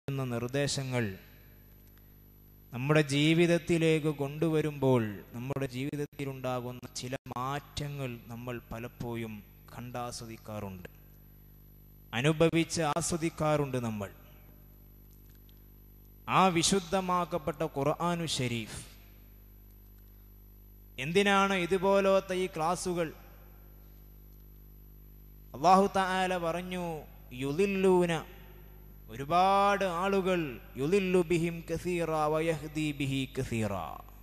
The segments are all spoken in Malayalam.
എന്ന നിർദ്ദേശങ്ങൾ നമ്മുടെ ജീവിതത്തിലേക്ക് കൊണ്ടുവരുമ്പോൾ നമ്മുടെ ജീവിതത്തിലുണ്ടാകുന്ന ചില മാറ്റങ്ങൾ നമ്മൾ പലപ്പോഴും കണ്ടാസ്വദിക്കാറുണ്ട് അനുഭവിച്ച് ആസ്വദിക്കാറുണ്ട് നമ്മൾ ആ വിശുദ്ധമാക്കപ്പെട്ട ഖുർആാനു ഷരീഫ് എന്തിനാണ് ഇതുപോലത്തെ ഈ ക്ലാസുകൾ അള്ളാഹു താല പറഞ്ഞു യുലില്ലൂന ഒരുപാട് ആളുകൾ യുലില്ലു ബിഹിം കസീറ വയഹ്ദി ബിഹി കസീറ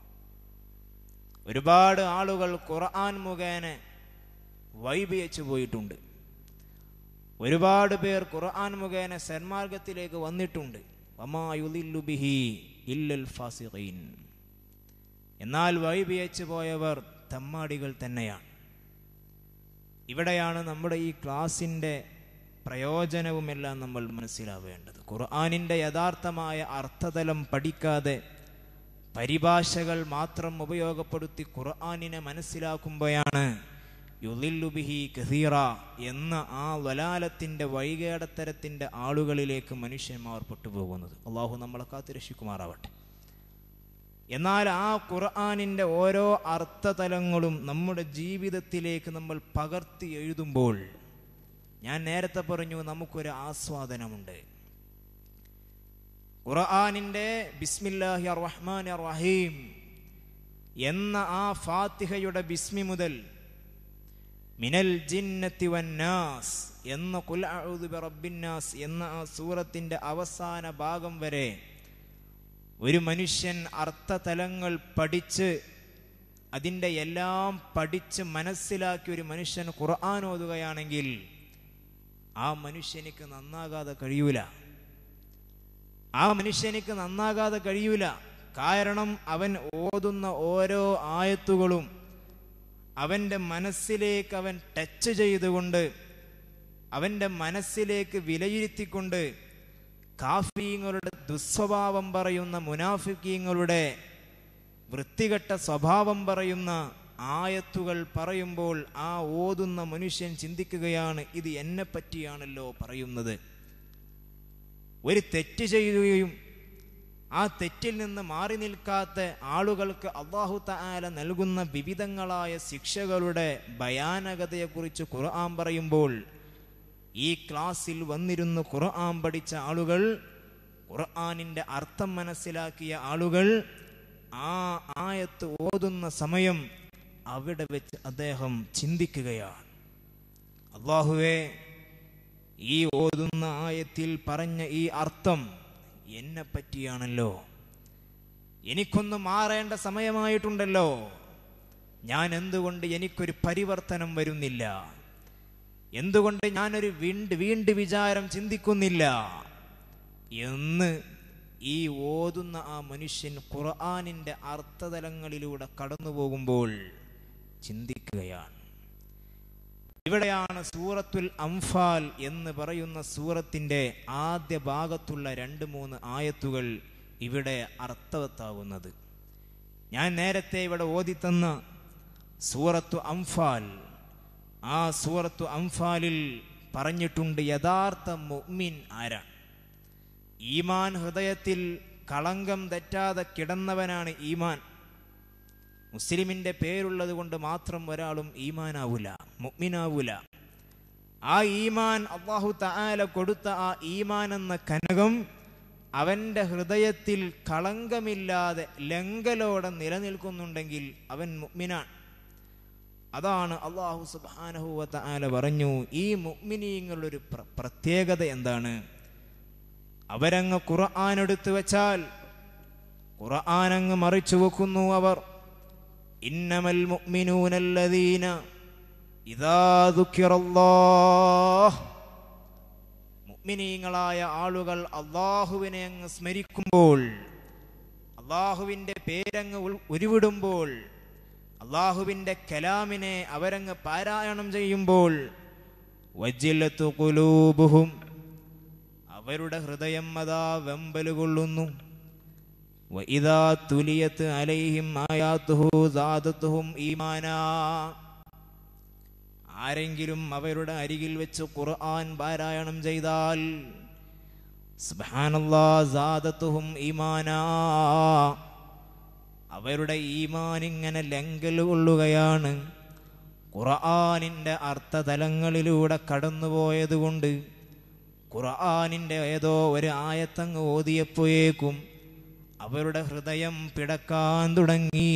ഒരുപാട് ആളുകൾ ഖുർആൻ മുഖേന വൈബിയച്ചു പോയിട്ടുണ്ട് ഒരുപാട് പേർ ഖുർആൻ മുഖേന സന്മാർഗത്തിലേക്ക് വന്നിട്ടുണ്ട് വമാ യുലില്ലു ബിഹി ഇല്ലൽ ഫാസിഖീൻ എന്നാൽ വൈബിയച്ചു പോയവർ തമ്മാടികൾ തന്നെയാണ് ഇവിടെയാണ് നമ്മുടെ ഈ ക്ലാസിൻ്റെ പ്രയോജനവുമെല്ലാം നമ്മൾ മനസ്സിലാവേണ്ടത് ഖുർആാനിൻ്റെ യഥാർത്ഥമായ അർത്ഥതലം പഠിക്കാതെ പരിഭാഷകൾ മാത്രം ഉപയോഗപ്പെടുത്തി ഖുർആാനിനെ മനസ്സിലാക്കുമ്പോഴാണ് യുലില്ലുബിഹി കസീറ എന്ന ആ വലാലത്തിൻ്റെ വൈകേടത്തരത്തിൻ്റെ ആളുകളിലേക്ക് മനുഷ്യന്മാർ പെട്ടുപോകുന്നത് അള്ളാഹു നമ്മളെ കാത്തുരക്ഷിക്കുമാറാവട്ടെ എന്നാൽ ആ ഖുർആാനിൻ്റെ ഓരോ അർത്ഥതലങ്ങളും നമ്മുടെ ജീവിതത്തിലേക്ക് നമ്മൾ പകർത്തി എഴുതുമ്പോൾ ഞാൻ നേരത്തെ പറഞ്ഞു നമുക്കൊരു ആസ്വാദനമുണ്ട് ഖുർആാനിൻ്റെ ബിസ്മില്ലാഹി റഹ്മാൻ റഹീം എന്ന ആ ഫാത്തിഹയുടെ ബിസ്മി മുതൽ മിനൽ ജിന്നത്തി വന്നാസ് എന്ന കുൽ അഊദു ബിറബ്ബിന്നാസ് എന്ന ആ സൂറത്തിൻ്റെ അവസാന ഭാഗം വരെ ഒരു മനുഷ്യൻ അർത്ഥതലങ്ങൾ പഠിച്ച് അതിൻ്റെ എല്ലാം പഠിച്ച് മനസ്സിലാക്കി ഒരു മനുഷ്യൻ ഖുർആൻ ഓതുകയാണെങ്കിൽ ആ മനുഷ്യനിക്ക് നന്നാകാതെ കഴിയൂല ആ മനുഷ്യനിക്ക് നന്നാകാതെ കഴിയൂല കാരണം അവൻ ഓതുന്ന ഓരോ ആയത്തുകളും അവൻ്റെ മനസ്സിലേക്ക് അവൻ ടച്ച് ചെയ്തുകൊണ്ട് അവൻ്റെ മനസ്സിലേക്ക് വിലയിരുത്തിക്കൊണ്ട് കാഫീങ്ങളുടെ ദുസ്വഭാവം പറയുന്ന മുനാഫിക്കീങ്ങളുടെ വൃത്തികെട്ട സ്വഭാവം പറയുന്ന ആയത്തുകൾ പറയുമ്പോൾ ആ ഓതുന്ന മനുഷ്യൻ ചിന്തിക്കുകയാണ് ഇത് എന്നെ പറ്റിയാണല്ലോ പറയുന്നത് ഒരു തെറ്റ് ചെയ്യുകയും ആ തെറ്റിൽ നിന്ന് മാറി നിൽക്കാത്ത ആളുകൾക്ക് അള്ളാഹു താല നൽകുന്ന വിവിധങ്ങളായ ശിക്ഷകളുടെ ഭയാനകതയെക്കുറിച്ച് ഖുർആൻ പറയുമ്പോൾ ഈ ക്ലാസ്സിൽ വന്നിരുന്ന് ഖുർആൻ പഠിച്ച ആളുകൾ ഖുർആനിൻ്റെ അർത്ഥം മനസ്സിലാക്കിയ ആളുകൾ ആ ആയത്ത് ഓതുന്ന സമയം അവിടെ വെച്ച് അദ്ദേഹം ചിന്തിക്കുകയാണ് അള്ളാഹുവേ ഈ ഓതുന്ന ആയത്തിൽ പറഞ്ഞ ഈ അർത്ഥം എന്നെ പറ്റിയാണല്ലോ എനിക്കൊന്ന് മാറേണ്ട സമയമായിട്ടുണ്ടല്ലോ ഞാൻ എന്തുകൊണ്ട് എനിക്കൊരു പരിവർത്തനം വരുന്നില്ല എന്തുകൊണ്ട് ഞാനൊരു വീണ്ട് വീണ്ട് വിചാരം ചിന്തിക്കുന്നില്ല എന്ന് ഈ ഓതുന്ന ആ മനുഷ്യൻ ഖുർആാനിൻ്റെ അർത്ഥതലങ്ങളിലൂടെ കടന്നു പോകുമ്പോൾ ചിന്തിക്കുകയാണ് ഇവിടെയാണ് സൂറത്തുൽ അംഫാൽ എന്ന് പറയുന്ന സൂറത്തിൻ്റെ ആദ്യ ഭാഗത്തുള്ള രണ്ട് മൂന്ന് ആയത്തുകൾ ഇവിടെ അർത്ഥവത്താകുന്നത് ഞാൻ നേരത്തെ ഇവിടെ ഓതിത്തന്ന സൂറത്തു അംഫാൽ ആ സൂറത്തു അംഫാലിൽ പറഞ്ഞിട്ടുണ്ട് യഥാർത്ഥ മുഅ്മിൻ ആരാണ് ഈമാൻ ഹൃദയത്തിൽ കളങ്കം തെറ്റാതെ കിടന്നവനാണ് ഈമാൻ മുസ്ലിമിന്റെ പേരുള്ളത് കൊണ്ട് മാത്രം ഒരാളും ഈമാനാവൂല മുഅ്മിനാവൂല ആ ഈമാൻ അള്ളാഹു തആല കൊടുത്ത ആ ഈമാൻ എന്ന കനകം അവന്റെ ഹൃദയത്തിൽ കളങ്കമില്ലാതെ ലങ്കലോടെ നിലനിൽക്കുന്നുണ്ടെങ്കിൽ അവൻ മുഅ്മിനാണ് അതാണ് അള്ളാഹു സുബ്ഹാനഹു തആല പറഞ്ഞു ഈ മുഅ്മിനീങ്ങളുടെ ഒരു പ്ര- പ്രത്യേകത എന്താണ് അവരങ്ങ് ഖുർആൻ എടുത്തു വെച്ചാൽ ഖുർആൻ അങ്ങ് മറിച്ചു വെക്കുന്നു അവർ ഇന്നമൽ മുഅ്മിനൂനല്ലദീന ഇദാ ദുഃഖിറല്ലാഹ് മുഅ്മിനീങ്ങളായ ആളുകൾ അള്ളാഹുവിനെ അങ്ങ് സ്മരിക്കുമ്പോൾ അള്ളാഹുവിൻ്റെ പേരങ്ങ് ഉൾ- ഉരുവിടുമ്പോൾ അള്ളാഹുവിൻ്റെ കലാമിനെ അവരങ്ങ് പാരായണം ചെയ്യുമ്പോൾ വജ്ജിലത്തു കുലൂബുഹും അവരുടെ ഹൃദയം അതാ വെമ്പല് കൊള്ളുന്നു വഇദാ തുലിയത്ത് അലൈഹിം ആയാത്തുഹു സാദത്തുഹും ഈമാനാ ആരെങ്കിലും അവരുടെ അരികിൽ വെച്ച് ഖുർആൻ പാരായണം ചെയ്താൽ സുബ്ഹാനല്ലാ സാദത്തുഹും ഈമാനാ അവരുടെ ഈമാൻ ഇങ്ങനെ ലങ്കൽ കൊള്ളുകയാണ് ഖുർആനിൻ്റെ അർത്ഥതലങ്ങളിലൂടെ കടന്നുപോയതുകൊണ്ട് ഖുർആനിൻ്റെ ഏതോ ഒരു ആയത്തങ്ങ് ഓതിയപ്പോയേക്കും അവരുടെ ഹൃദയം പിടക്കാൻ തുടങ്ങി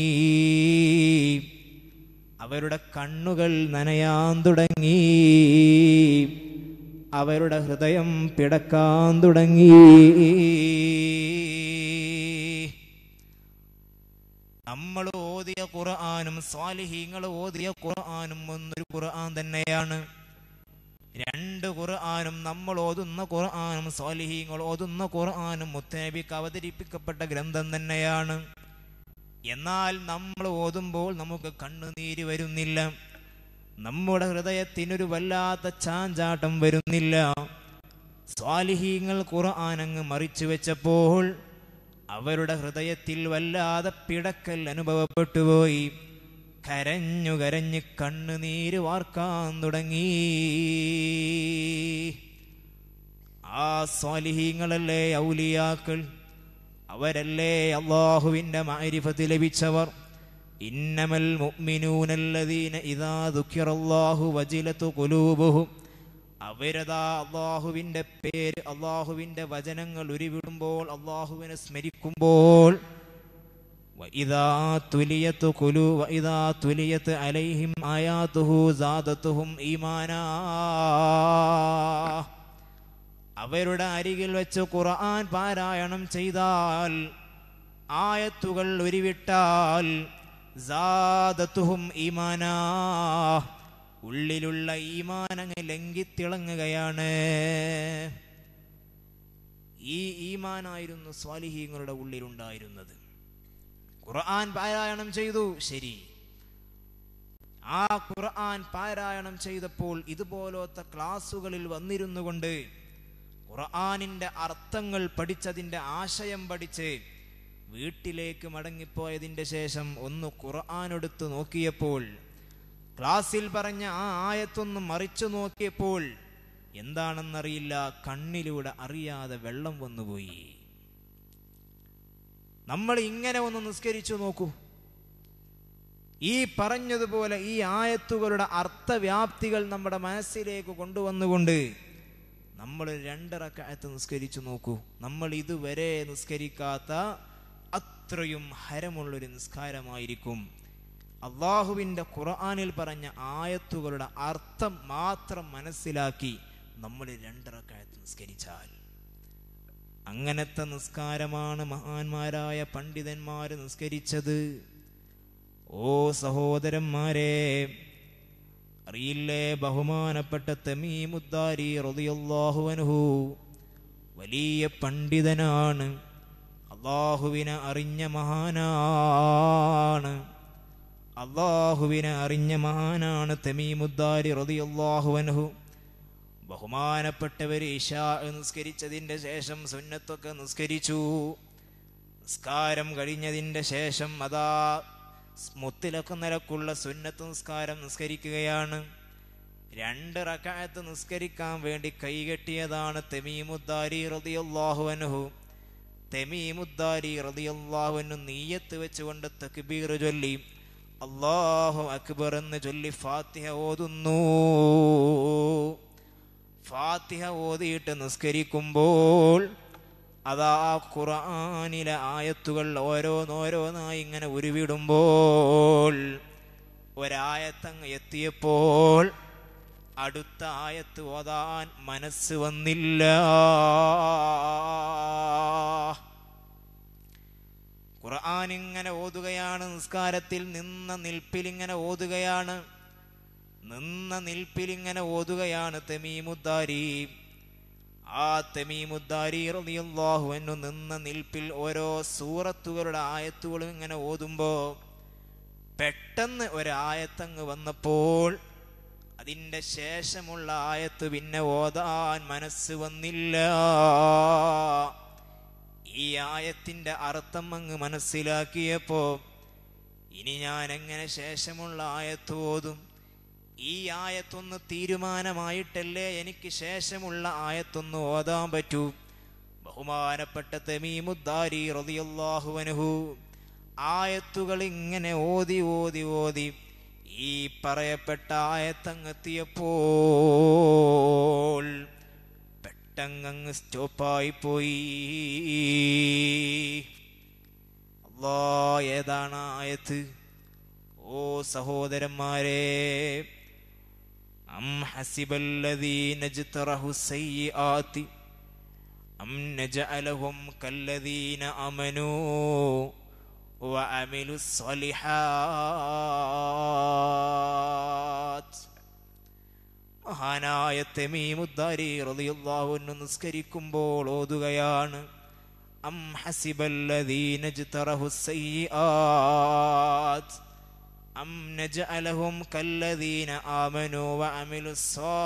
അവരുടെ കണ്ണുകൾ നനയാൻ തുടങ്ങി അവരുടെ ഹൃദയം പിടക്കാൻ തുടങ്ങി നമ്മൾ ഓതിയ ഖുർആാനും സ്വാലിഹീങ്ങൾ ഓതിയ ഖുർആാനും ഒന്നൊരു ഖുർആൻ തന്നെയാണ് രണ്ട് ഖുർആാനും നമ്മൾ ഓതുന്ന ഖുർആാനും സ്വാലിഹീങ്ങൾ ഓതുന്ന ഖുർആാനും മുത്തനബിക്ക് അവതരിപ്പിക്കപ്പെട്ട ഗ്രന്ഥം തന്നെയാണ് എന്നാൽ നമ്മൾ ഓതുമ്പോൾ നമുക്ക് കണ്ണുനീര് വരുന്നില്ല നമ്മുടെ ഹൃദയത്തിനൊരു വല്ലാത്ത ചാഞ്ചാട്ടം വരുന്നില്ല സ്വാലിഹീങ്ങൾ ഖുർആാനങ്ങ് മറിച്ചു വെച്ചപ്പോൾ അവരുടെ ഹൃദയത്തിൽ വല്ലാതെ പിടക്കൽ അനുഭവപ്പെട്ടുപോയി കരഞ്ഞു കരഞ്ഞ് കണ്ണുനീര് വാർക്കാൻ തുടങ്ങി ആ സ്വാലിഹീങ്ങളല്ലേ ഔലിയാക്കൾ അവരല്ലേ അള്ളാഹുവിൻ്റെ മാരിഫത്ത് ലഭിച്ചവർ ഇന്നമൽ മുഅ്മിനൂനല്ലദീന ഇദാ ദുഃഖിറല്ലാഹു വജിലത്തു ഖുലൂബുഹും അവരതാ അള്ളാഹുവിൻ്റെ പേര് അള്ളാഹുവിൻ്റെ വചനങ്ങൾ ഉരുവിടുമ്പോൾ അള്ളാഹുവിനെ സ്മരിക്കുമ്പോൾ وإذا تليت قلوب وإذا تليت عليهم آياته زادتهم إيمانا അവരുടെ അരികിൽ വെച്ച് ഖുർആൻ പാരായണം ചെയ്താൽ ആയത്തുകൾ ഉരുവിട്ടാൽ സാദത്തുഹും ഈമാനാ ഉള്ളിലുള്ള ഈമാനങ്ങ് ലംഘിത്തിളങ്ങുകയാണ് ഈ ഈമാനായിരുന്നു സ്വാലിഹീങ്ങളുടെ ഉള്ളിലുണ്ടായിരുന്നത് ഖുർആൻ പാരായണം ചെയ്തു ശരി ആ ഖുർആൻ പാരായണം ചെയ്തപ്പോൾ ഇതുപോലത്തെ ക്ലാസ്സുകളിൽ വന്നിരുന്നു കൊണ്ട് ഖുർആനിന്റെ അർത്ഥങ്ങൾ പഠിച്ചതിന്റെ ആശയം പഠിച്ച് വീട്ടിലേക്ക് മടങ്ങിപ്പോയതിന്റെ ശേഷം ഒന്ന് ഖുർആൻ എടുത്ത് നോക്കിയപ്പോൾ ക്ലാസ്സിൽ പറഞ്ഞ ആ ആയത്തൊന്ന് മറിച്ചു നോക്കിയപ്പോൾ എന്താണെന്നറിയില്ല കണ്ണിലൂടെ അറിയാതെ വെള്ളം വന്നുപോയി നമ്മൾ ഇങ്ങനെ ഒന്ന് നിസ്കരിച്ചു നോക്കൂ ഈ പറഞ്ഞതുപോലെ ഈ ആയത്തുകളുടെ അർത്ഥവ്യാപ്തികൾ നമ്മുടെ മനസ്സിലേക്ക് കൊണ്ടുവന്നുകൊണ്ട് നമ്മൾ രണ്ടിറക്കായത്ത് നിസ്കരിച്ചു നോക്കൂ നമ്മൾ ഇതുവരെ നിസ്കരിക്കാത്ത അത്രയും ഹരമുള്ളൊരു നിസ്കാരമായിരിക്കും അള്ളാഹുവിൻ്റെ ഖുർആാനിൽ പറഞ്ഞ ആയത്തുകളുടെ അർത്ഥം മാത്രം മനസ്സിലാക്കി നമ്മൾ രണ്ടിറക്കായത്ത് നിസ്കരിച്ചാൽ അങ്ങനത്തെ നിസ്കാരമാണ് മഹാന്മാരായ പണ്ഡിതന്മാർ നിസ്കരിച്ചത് ഓ സഹോദരന്മാരെ അറിയില്ലേ ബഹുമാനപ്പെട്ട തമീമുദ്ദാരി റളിയല്ലാഹു അൻഹു വലിയ പണ്ഡിതനാണ് അള്ളാഹുവിനെ അറിഞ്ഞ മഹാനാണ് അള്ളാഹുവിനെ അറിഞ്ഞ മഹാനാണ് തമീമുദ്ദാരി റളിയല്ലാഹു അൻഹു ബഹുമാനപ്പെട്ടവർ ഇഷാ നിസ്കരിച്ചതിൻ്റെ ശേഷം സുന്നത്തൊക്കെ നിസ്കരിച്ചു നിസ്കാരം കഴിഞ്ഞതിൻ്റെ ശേഷം അതാ മുത്തിലൊക്കെ നിലക്കുള്ള സുന്നത്ത് നിസ്കാരം നിസ്കരിക്കുകയാണ് രണ്ട് റക്കായത്ത് നിസ്കരിക്കാൻ വേണ്ടി കൈകെട്ടിയതാണ് തെമീമുദ്ദാരി റതിയല്ലാഹു അൻഹു തെമീമുദ്ദാരി റതിയല്ലാഹു അൻഹു നീയത്ത് വെച്ചുകൊണ്ട് തക്ബീർ ചൊല്ലി അള്ളാഹു അക്ബർ എന്ന് ചൊല്ലി ഫാത്തിഹ ഓതുന്നു ഫാത്തിഹ ഓതിയിട്ട് നിസ്കരിക്കുമ്പോൾ അതാ ഖുർആനിലെ ആയത്തുകൾ ഓരോന്നോരോന്നായി ഇങ്ങനെ ഉരുവിടുമ്പോൾ ഒരായത്തങ്ങ് എത്തിയപ്പോൾ അടുത്ത ആയത്ത് ഓതാൻ മനസ്സ് വന്നില്ല ഖുർആൻ ഇങ്ങനെ ഓതുകയാണ് നിസ്കാരത്തിൽ നിന്ന നിൽപ്പിൽ ഇങ്ങനെ ഓതുകയാണ് നിന്ന നിൽപ്പിൽ ഇങ്ങനെ ഓതുകയാണ് തെമീമുദ്ദാരി ആ തെമീമുദ്ദാരി റളിയല്ലാഹു അൻഹു നിന്ന നിൽപ്പിൽ ഓരോ സൂറത്തുകളുടെ ആയത്തുകളും ഇങ്ങനെ ഓതുമ്പോ പെട്ടെന്ന് ഒരായത്തങ്ങ് വന്നപ്പോൾ അതിൻ്റെ ശേഷമുള്ള ആയത്ത് പിന്നെ ഓതാൻ മനസ്സ് വന്നില്ല ഈ ആയത്തിന്റെ അർത്ഥം അങ്ങ് മനസ്സിലാക്കിയപ്പോ ഇനി ഞാൻ എങ്ങനെ ശേഷമുള്ള ആയത്ത് ഓതും ഈ ആയത്തൊന്ന് തീരുമാനമായിട്ടല്ലേ എനിക്ക് ശേഷമുള്ള ആയത്തൊന്ന് ഓതാൻ പറ്റൂ ബഹുമാനപ്പെട്ട തമീമുദ്ദാരി റളിയല്ലാഹു അൻഹു ആയത്തുകൾ ഇങ്ങനെ ഓതി ഓതി ഓതി ഈ പറയപ്പെട്ട ആയത്തങ്ങെത്തിയപ്പോൾ പെട്ടങ്ങ് സ്റ്റോപ്പായി പോയി അല്ലാ ഏതാണ് ആയത്ത് ഓ സഹോദരന്മാരെ അം ഹസിബല്ലദീന ജ്തറഹു സയ്യിആതി അം നജഅലഹും കല്ലദീന അമനൂ وعملوا الصالحات മഹാനായ തെമീമുദ്ദാരി റളിയല്ലാഹു അൻഹു നിസ്കരിക്കുമ്പോൾ ഓതുകയാണ് അം ഹസിബല്ലദീന ജ്തറഹു സയ്യിആത് അം നജഅലഹും കല്ലദീന ആമനു വഅമിലു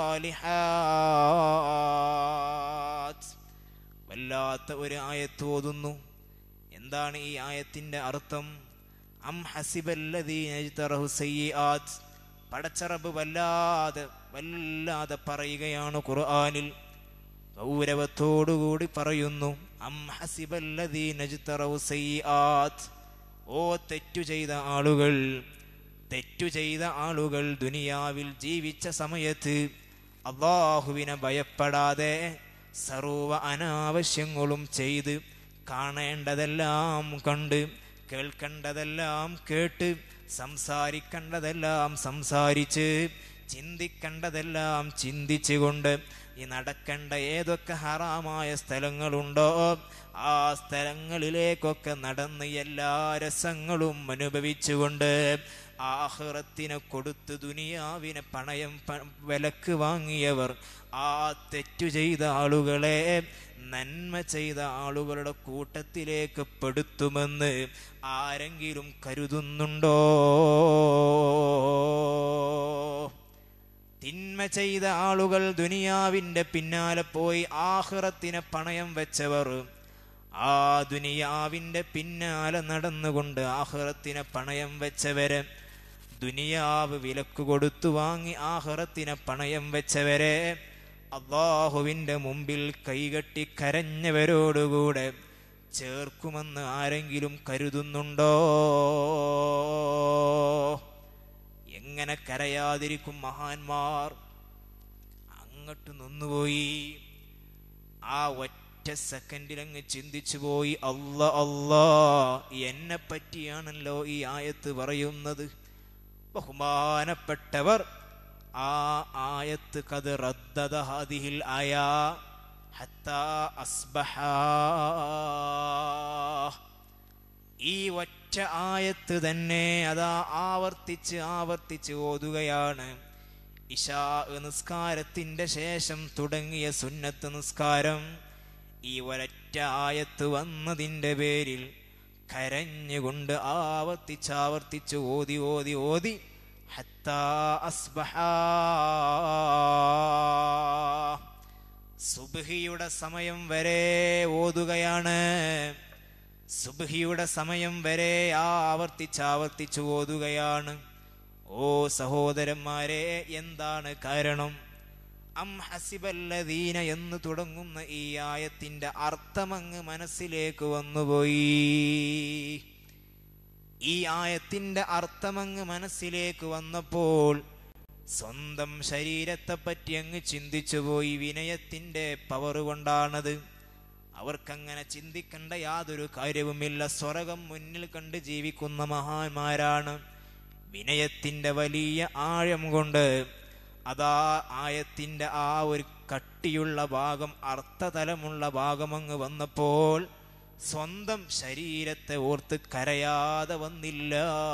സ്വാലിഹാത്ത് വല്ലാത്ത ഒരു ആയത്ത് ഓതുന്നു എന്താണ് ഈ ആയത്തിന്റെ അർത്ഥം അം ഹസിബല്ലദീന ജ്തറഹു സയ്യിആത് പടച്ചറബ് വല്ലാതെ വല്ലാതെ പറയുകയാണ് ഖുർആനിൽ ഗൗരവത്തോടുകൂടി പറയുന്നു അം ഹസിബല്ലദീന ജ്തറഹു സയ്യിആത് ഓ തെറ്റു ചെയ്ത ആളുകൾ തെറ്റു ചെയ്ത ആളുകൾ ദുനിയാവിൽ ജീവിച്ച സമയത്ത് അള്ളാഹുവിനെ ഭയപ്പെടാതെ സർവ അനാവശ്യങ്ങളും ചെയ്ത് കാണേണ്ടതെല്ലാം കണ്ട് കേൾക്കേണ്ടതെല്ലാം കേട്ട് സംസാരിക്കേണ്ടതെല്ലാം സംസാരിച്ച് ചിന്തിക്കേണ്ടതെല്ലാം ചിന്തിച്ചുകൊണ്ട് ഈ നടക്കേണ്ട ഏതൊക്കെ ഹറാമായ സ്ഥലങ്ങളുണ്ടോ ആ സ്ഥലങ്ങളിലേക്കൊക്കെ നടന്ന് എല്ലാ രസങ്ങളും അനുഭവിച്ചുകൊണ്ട് ആഹ്റത്തിനെ കൊടുത്ത് ദുനിയാവിനെ പണയം പ- വിലക്ക് വാങ്ങിയവർ ആ തെറ്റു ചെയ്ത ആളുകളെ നന്മ ചെയ്ത ആളുകളുടെ കൂട്ടത്തിലേക്ക് പെടുത്തുമെന്ന് ആരെങ്കിലും കരുതുന്നുണ്ടോ തിന്മ ചെയ്ത ആളുകൾ ദുനിയാവിന്റെ പിന്നാലെ പോയി ആഹ്റത്തിനെ പണയം വെച്ചവർ ആ ദുനിയാവിന്റെ പിന്നാലെ നടന്നുകൊണ്ട് ആഹ്റത്തിനെ പണയം വെച്ചവരെ ദുനിയാവ് വിലക്ക് കൊടുത്തു വാങ്ങി ആഹ്റത്തിനെ പണയം വെച്ചവരെ അള്ളാഹുവിന്റെ മുമ്പിൽ കൈകെട്ടി കരഞ്ഞവരോടുകൂടെ ചേർക്കുമെന്ന് ആരെങ്കിലും കരുതുന്നുണ്ടോ എങ്ങനെ കരയാതിരിക്കും മഹാന്മാർ അങ്ങോട്ട് നിന്നുപോയി ആ ഒറ്റ സെക്കൻഡിൽ അങ്ങ് ചിന്തിച്ചു പോയി അല്ല അല്ലാ എന്നെ പറ്റിയാണല്ലോ ഈ ആയത്ത് പറയുന്നത് ബഹുമാനപ്പെട്ടവർ ആ ആയത്ത് കത് റദ്ദദ ഹാദിഹിൽ ആയാ ഹത്താ അസ്ബഹ ഈ ഒറ്റ ആയത്ത് തന്നെ അതാ ആവർത്തിച്ച് ആവർത്തിച്ച് ഓതുകയാണ് ഇഷാ നിസ്കാരത്തിന്റെ ശേഷം തുടങ്ങിയ സുന്നത്ത് നിസ്കാരം ഈ ഒരൊറ്റ ആയത്ത് വന്നതിന്റെ പേരിൽ കരഞ്ഞുകൊണ്ട് ആവർത്തിച്ച് ആവർത്തിച്ച് ഓതി ഓതി ഓതി ഹത്താ അസ്ബഹ സുബ്ഹിയുടെ സമയം വരെ ഓതുകയാണ് സുബ്ഹിയുടെ സമയം വരെ ആവർത്തിച്ച് ആവർത്തിച്ച് ഓതുകയാണ് ഓ സഹോദരന്മാരെ എന്താണ് കാരണം അം ഹസിബല്ലദീന എന്ന് തുടങ്ങുന്ന ഈ ആയത്തിന്റെ അർത്ഥമങ്ങ് മനസ്സിലേക്ക് വന്നുപോയി ഈ ആയത്തിന്റെ അർത്ഥമങ്ങ് മനസ്സിലേക്ക് വന്നപ്പോൾ സ്വന്തം ശരീരത്തെ പറ്റി അങ്ങ് ചിന്തിച്ചുപോയി വിനയത്തിന്റെ പവർ കൊണ്ടാണത് അവർക്കങ്ങനെ ചിന്തിക്കേണ്ട യാതൊരു കാര്യവുമില്ല സ്വർഗം മുന്നിൽ കണ്ട് ജീവിക്കുന്ന മഹാന്മാരാണ് വിനയത്തിന്റെ വലിയ ആഴം കൊണ്ട് അതാ ആയത്തിന്റെ ആ ഒരു കട്ടിയുള്ള ഭാഗം അർത്ഥതലമുള്ള ഭാഗം അങ്ങ് വന്നപ്പോൾ സ്വന്തം ശരീരത്തെ ഓർത്ത് കരയാതെ വന്നില്ല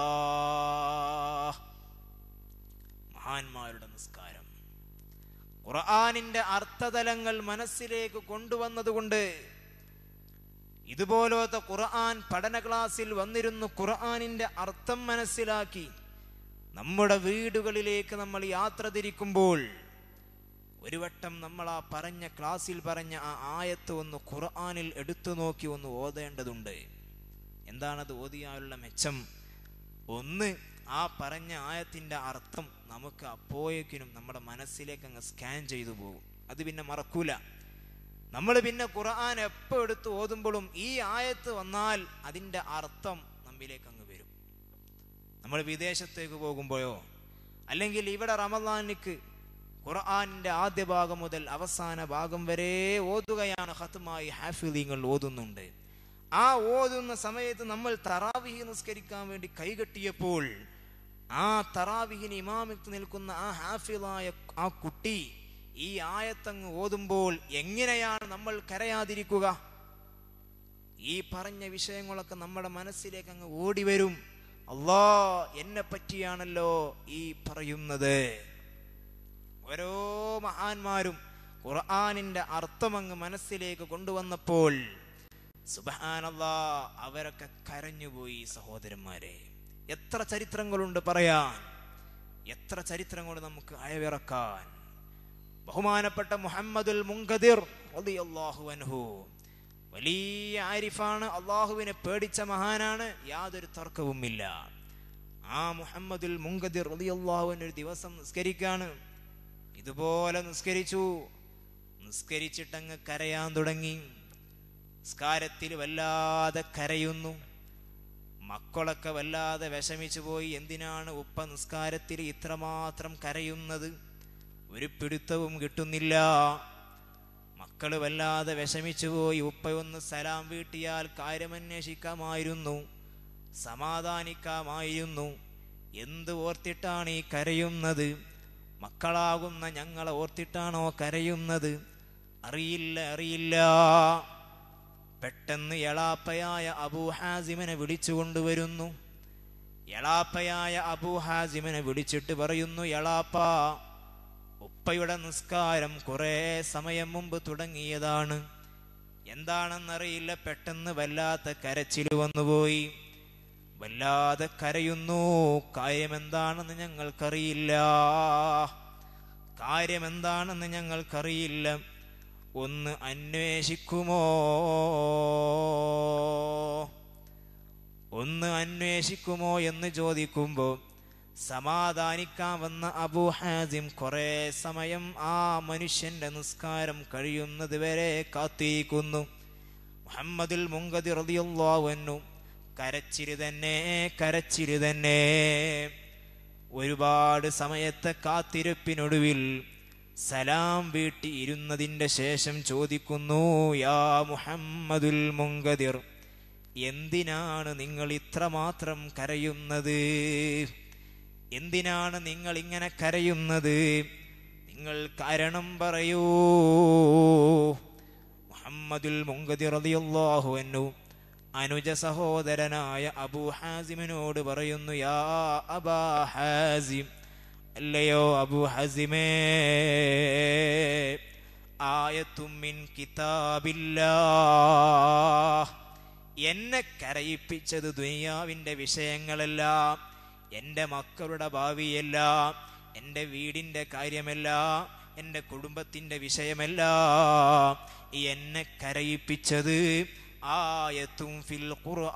മഹാന്മാരുടെ നിസ്കാരം ഖുർആാനിന്റെ അർത്ഥതലങ്ങൾ മനസ്സിലേക്ക് കൊണ്ടുവന്നതുകൊണ്ട് ഇതുപോലത്തെ ഖുർആൻ പഠന ക്ലാസ്സിൽ വന്നിരുന്നു ഖുർആനിന്റെ അർത്ഥം മനസ്സിലാക്കി നമ്മുടെ വീടുകളിലേക്ക് നമ്മൾ യാത്ര തിരിക്കുമ്പോൾ ഒരു വട്ടം നമ്മൾ ആ പറഞ്ഞ ക്ലാസ്സിൽ പറഞ്ഞ ആ ആയത്ത് ഒന്ന് ഖുർആനിൽ എടുത്തു നോക്കി ഒന്ന് ഓതേണ്ടതുണ്ട് എന്താണത് ഓതിയാലുള്ള മെച്ചം ഒന്ന് ആ പറഞ്ഞ ആയത്തിന്റെ അർത്ഥം നമുക്ക് അപ്പോഴേക്കിനും നമ്മുടെ മനസ്സിലേക്ക് അങ്ങ് സ്കാൻ ചെയ്തു പോകും അത് പിന്നെ മറക്കൂല നമ്മൾ പിന്നെ ഖുർആൻ എപ്പോൾ എടുത്ത് ഓതുമ്പോഴും ഈ ആയത്ത് വന്നാൽ അതിൻ്റെ അർത്ഥം നമ്മിലേക്ക് അങ്ങ് വരും നമ്മൾ വിദേശത്തേക്ക് പോകുമ്പോഴോ അല്ലെങ്കിൽ ഇവിടെ റമദാനിക്ക് ഖുർആാനിൻ്റെ ആദ്യ ഭാഗം മുതൽ അവസാന ഭാഗം വരെ ഓതുകയാണ് ഹത്തുമായി ഹാഫിലിങ്ങൾ ഓതുന്നുണ്ട് ആ ഓതുന്ന സമയത്ത് നമ്മൾ തറാവിഹി നിസ്കരിക്കാൻ വേണ്ടി കൈകെട്ടിയപ്പോൾ ആ തറാവിഹിന് ഇമാമിത്ത് നിൽക്കുന്ന ആ ഹാഫിലായ ആ കുട്ടി ഈ ആയത്തങ്ങ് ഓതുമ്പോൾ എങ്ങനെയാണ് നമ്മൾ കരയാതിരിക്കുക ഈ പറഞ്ഞ വിഷയങ്ങളൊക്കെ നമ്മുടെ മനസ്സിലേക്ക് അങ്ങ് ഓടി വരും അല്ലാ എന്നെ പറ്റിയാണല്ലോ ഈ പറയുന്നത് ഓരോ മഹാന്മാരും ഖുർആാനിന്റെ അർത്ഥമങ്ങ് മനസ്സിലേക്ക് കൊണ്ടുവന്നപ്പോൾ സുബഹാനല്ലാ അവരൊക്കെ കരഞ്ഞുപോയി സഹോദരന്മാരെ എത്ര ചരിത്രങ്ങളുണ്ട് പറയാൻ എത്ര ചരിത്രങ്ങൾ നമുക്ക് അയവിറക്കാൻ ബഹുമാനപ്പെട്ട മുഹമ്മദുൽ മുങ്കദിർ റളിയല്ലാഹു അൻഹു വലിയ ആരിഫാണ് അള്ളാഹുവിനെ പേടിച്ച മഹാനാണ് യാതൊരു തർക്കവുമില്ല ആ മുഹമ്മദുൽ മുങ്കദിർ റളിയല്ലാഹു അൻഹു ഒരു ദിവസം നിസ്കരിക്കാണ് ഇതുപോലെ നിസ്കരിച്ചു നിസ്കരിച്ചിട്ടങ്ങ് കരയാൻ തുടങ്ങി നിസ്കാരത്തിൽ വല്ലാതെ കരയുന്നു മക്കളൊക്കെ വല്ലാതെ വിഷമിച്ചു പോയി എന്തിനാണ് ഉപ്പ നിസ്കാരത്തിൽ ഇത്രമാത്രം കരയുന്നത് ഒരു പിടുത്തവും കിട്ടുന്നില്ല മക്കള് വല്ലാതെ വിഷമിച്ചു പോയി ഉപ്പയൊന്ന് സലാം വീട്ടിയാൽ കാര്യമന്വേഷിക്കാമായിരുന്നു സമാധാനിക്കാമായിരുന്നു എന്ത് ഓർത്തിട്ടാണ് ഈ കരയുന്നത് മക്കളാകുന്ന ഞങ്ങളെ ഓർത്തിട്ടാണോ കരയുന്നത് അറിയില്ല അറിയില്ല പെട്ടെന്ന് എളാപ്പയായ അബൂ ഹാസിമിനെ വിളിച്ചു കൊണ്ടുവരുന്നു എളാപ്പയായ അബൂ ഹാസിമിനെ വിളിച്ചിട്ട് പറയുന്നു എളാപ്പ ഉപ്പയുടെ നിസ്കാരം കുറേ സമയം മുമ്പ് തുടങ്ങിയതാണ് എന്താണെന്നറിയില്ല പെട്ടെന്ന് വല്ലാത്ത കരച്ചിൽ വന്നുപോയി വല്ലാതെ കരയുന്നു കാര്യമെന്താണെന്ന് ഞങ്ങൾക്കറിയില്ല കാര്യമെന്താണെന്ന് ഞങ്ങൾക്കറിയില്ല ഒന്ന് അന്വേഷിക്കുമോ ഒന്ന് അന്വേഷിക്കുമോ എന്ന് ചോദിക്കുമ്പോൾ സമാധാനിക്കാൻ വന്ന അബൂ ഹാസിം കുറെ സമയം ആ മനുഷ്യന്റെ നിസ്കാരം കഴിയുന്നത് വരെ കാത്തിരിക്കുന്നു മുഹമ്മദുൽ മുങ്കതി റതിയുള്ളവന്നു കരച്ചിരി തന്നെ കരച്ചിരി തന്നെ ഒരുപാട് സമയത്തെ കാത്തിരിപ്പിനൊടുവിൽ സലാം വീട്ടി ഇരുന്നതിൻ്റെ ശേഷം ചോദിക്കുന്നു യാ മുഹമ്മദുൽ മുങ്കദിർ എന്തിനാണ് നിങ്ങൾ ഇത്രമാത്രം കരയുന്നത് എന്തിനാണ് നിങ്ങൾ ഇങ്ങനെ കരയുന്നത് നിങ്ങൾ കാരണം പറയൂ മുഹമ്മദുൽ മുങ്കദിർ റളിയല്ലാഹു അൻഹു അനുജ സഹോദരനായ അബൂ ഹാസിമിനോട് പറയുന്നു യാ അബാ ഹാസിം അല്ലയോ അബു ഹസിമേ ആയത്തുമിൻ കിതാബില്ല എന്നെ കരയിപ്പിച്ചത് ദുനിയാവിൻ്റെ വിഷയങ്ങളല്ല എൻ്റെ മക്കളുടെ ഭാവിയല്ല എൻ്റെ വീടിൻ്റെ കാര്യമല്ല എൻ്റെ കുടുംബത്തിൻ്റെ വിഷയമല്ല എന്നെ കരയിപ്പിച്ചത് ആയത്തും ഫിൽ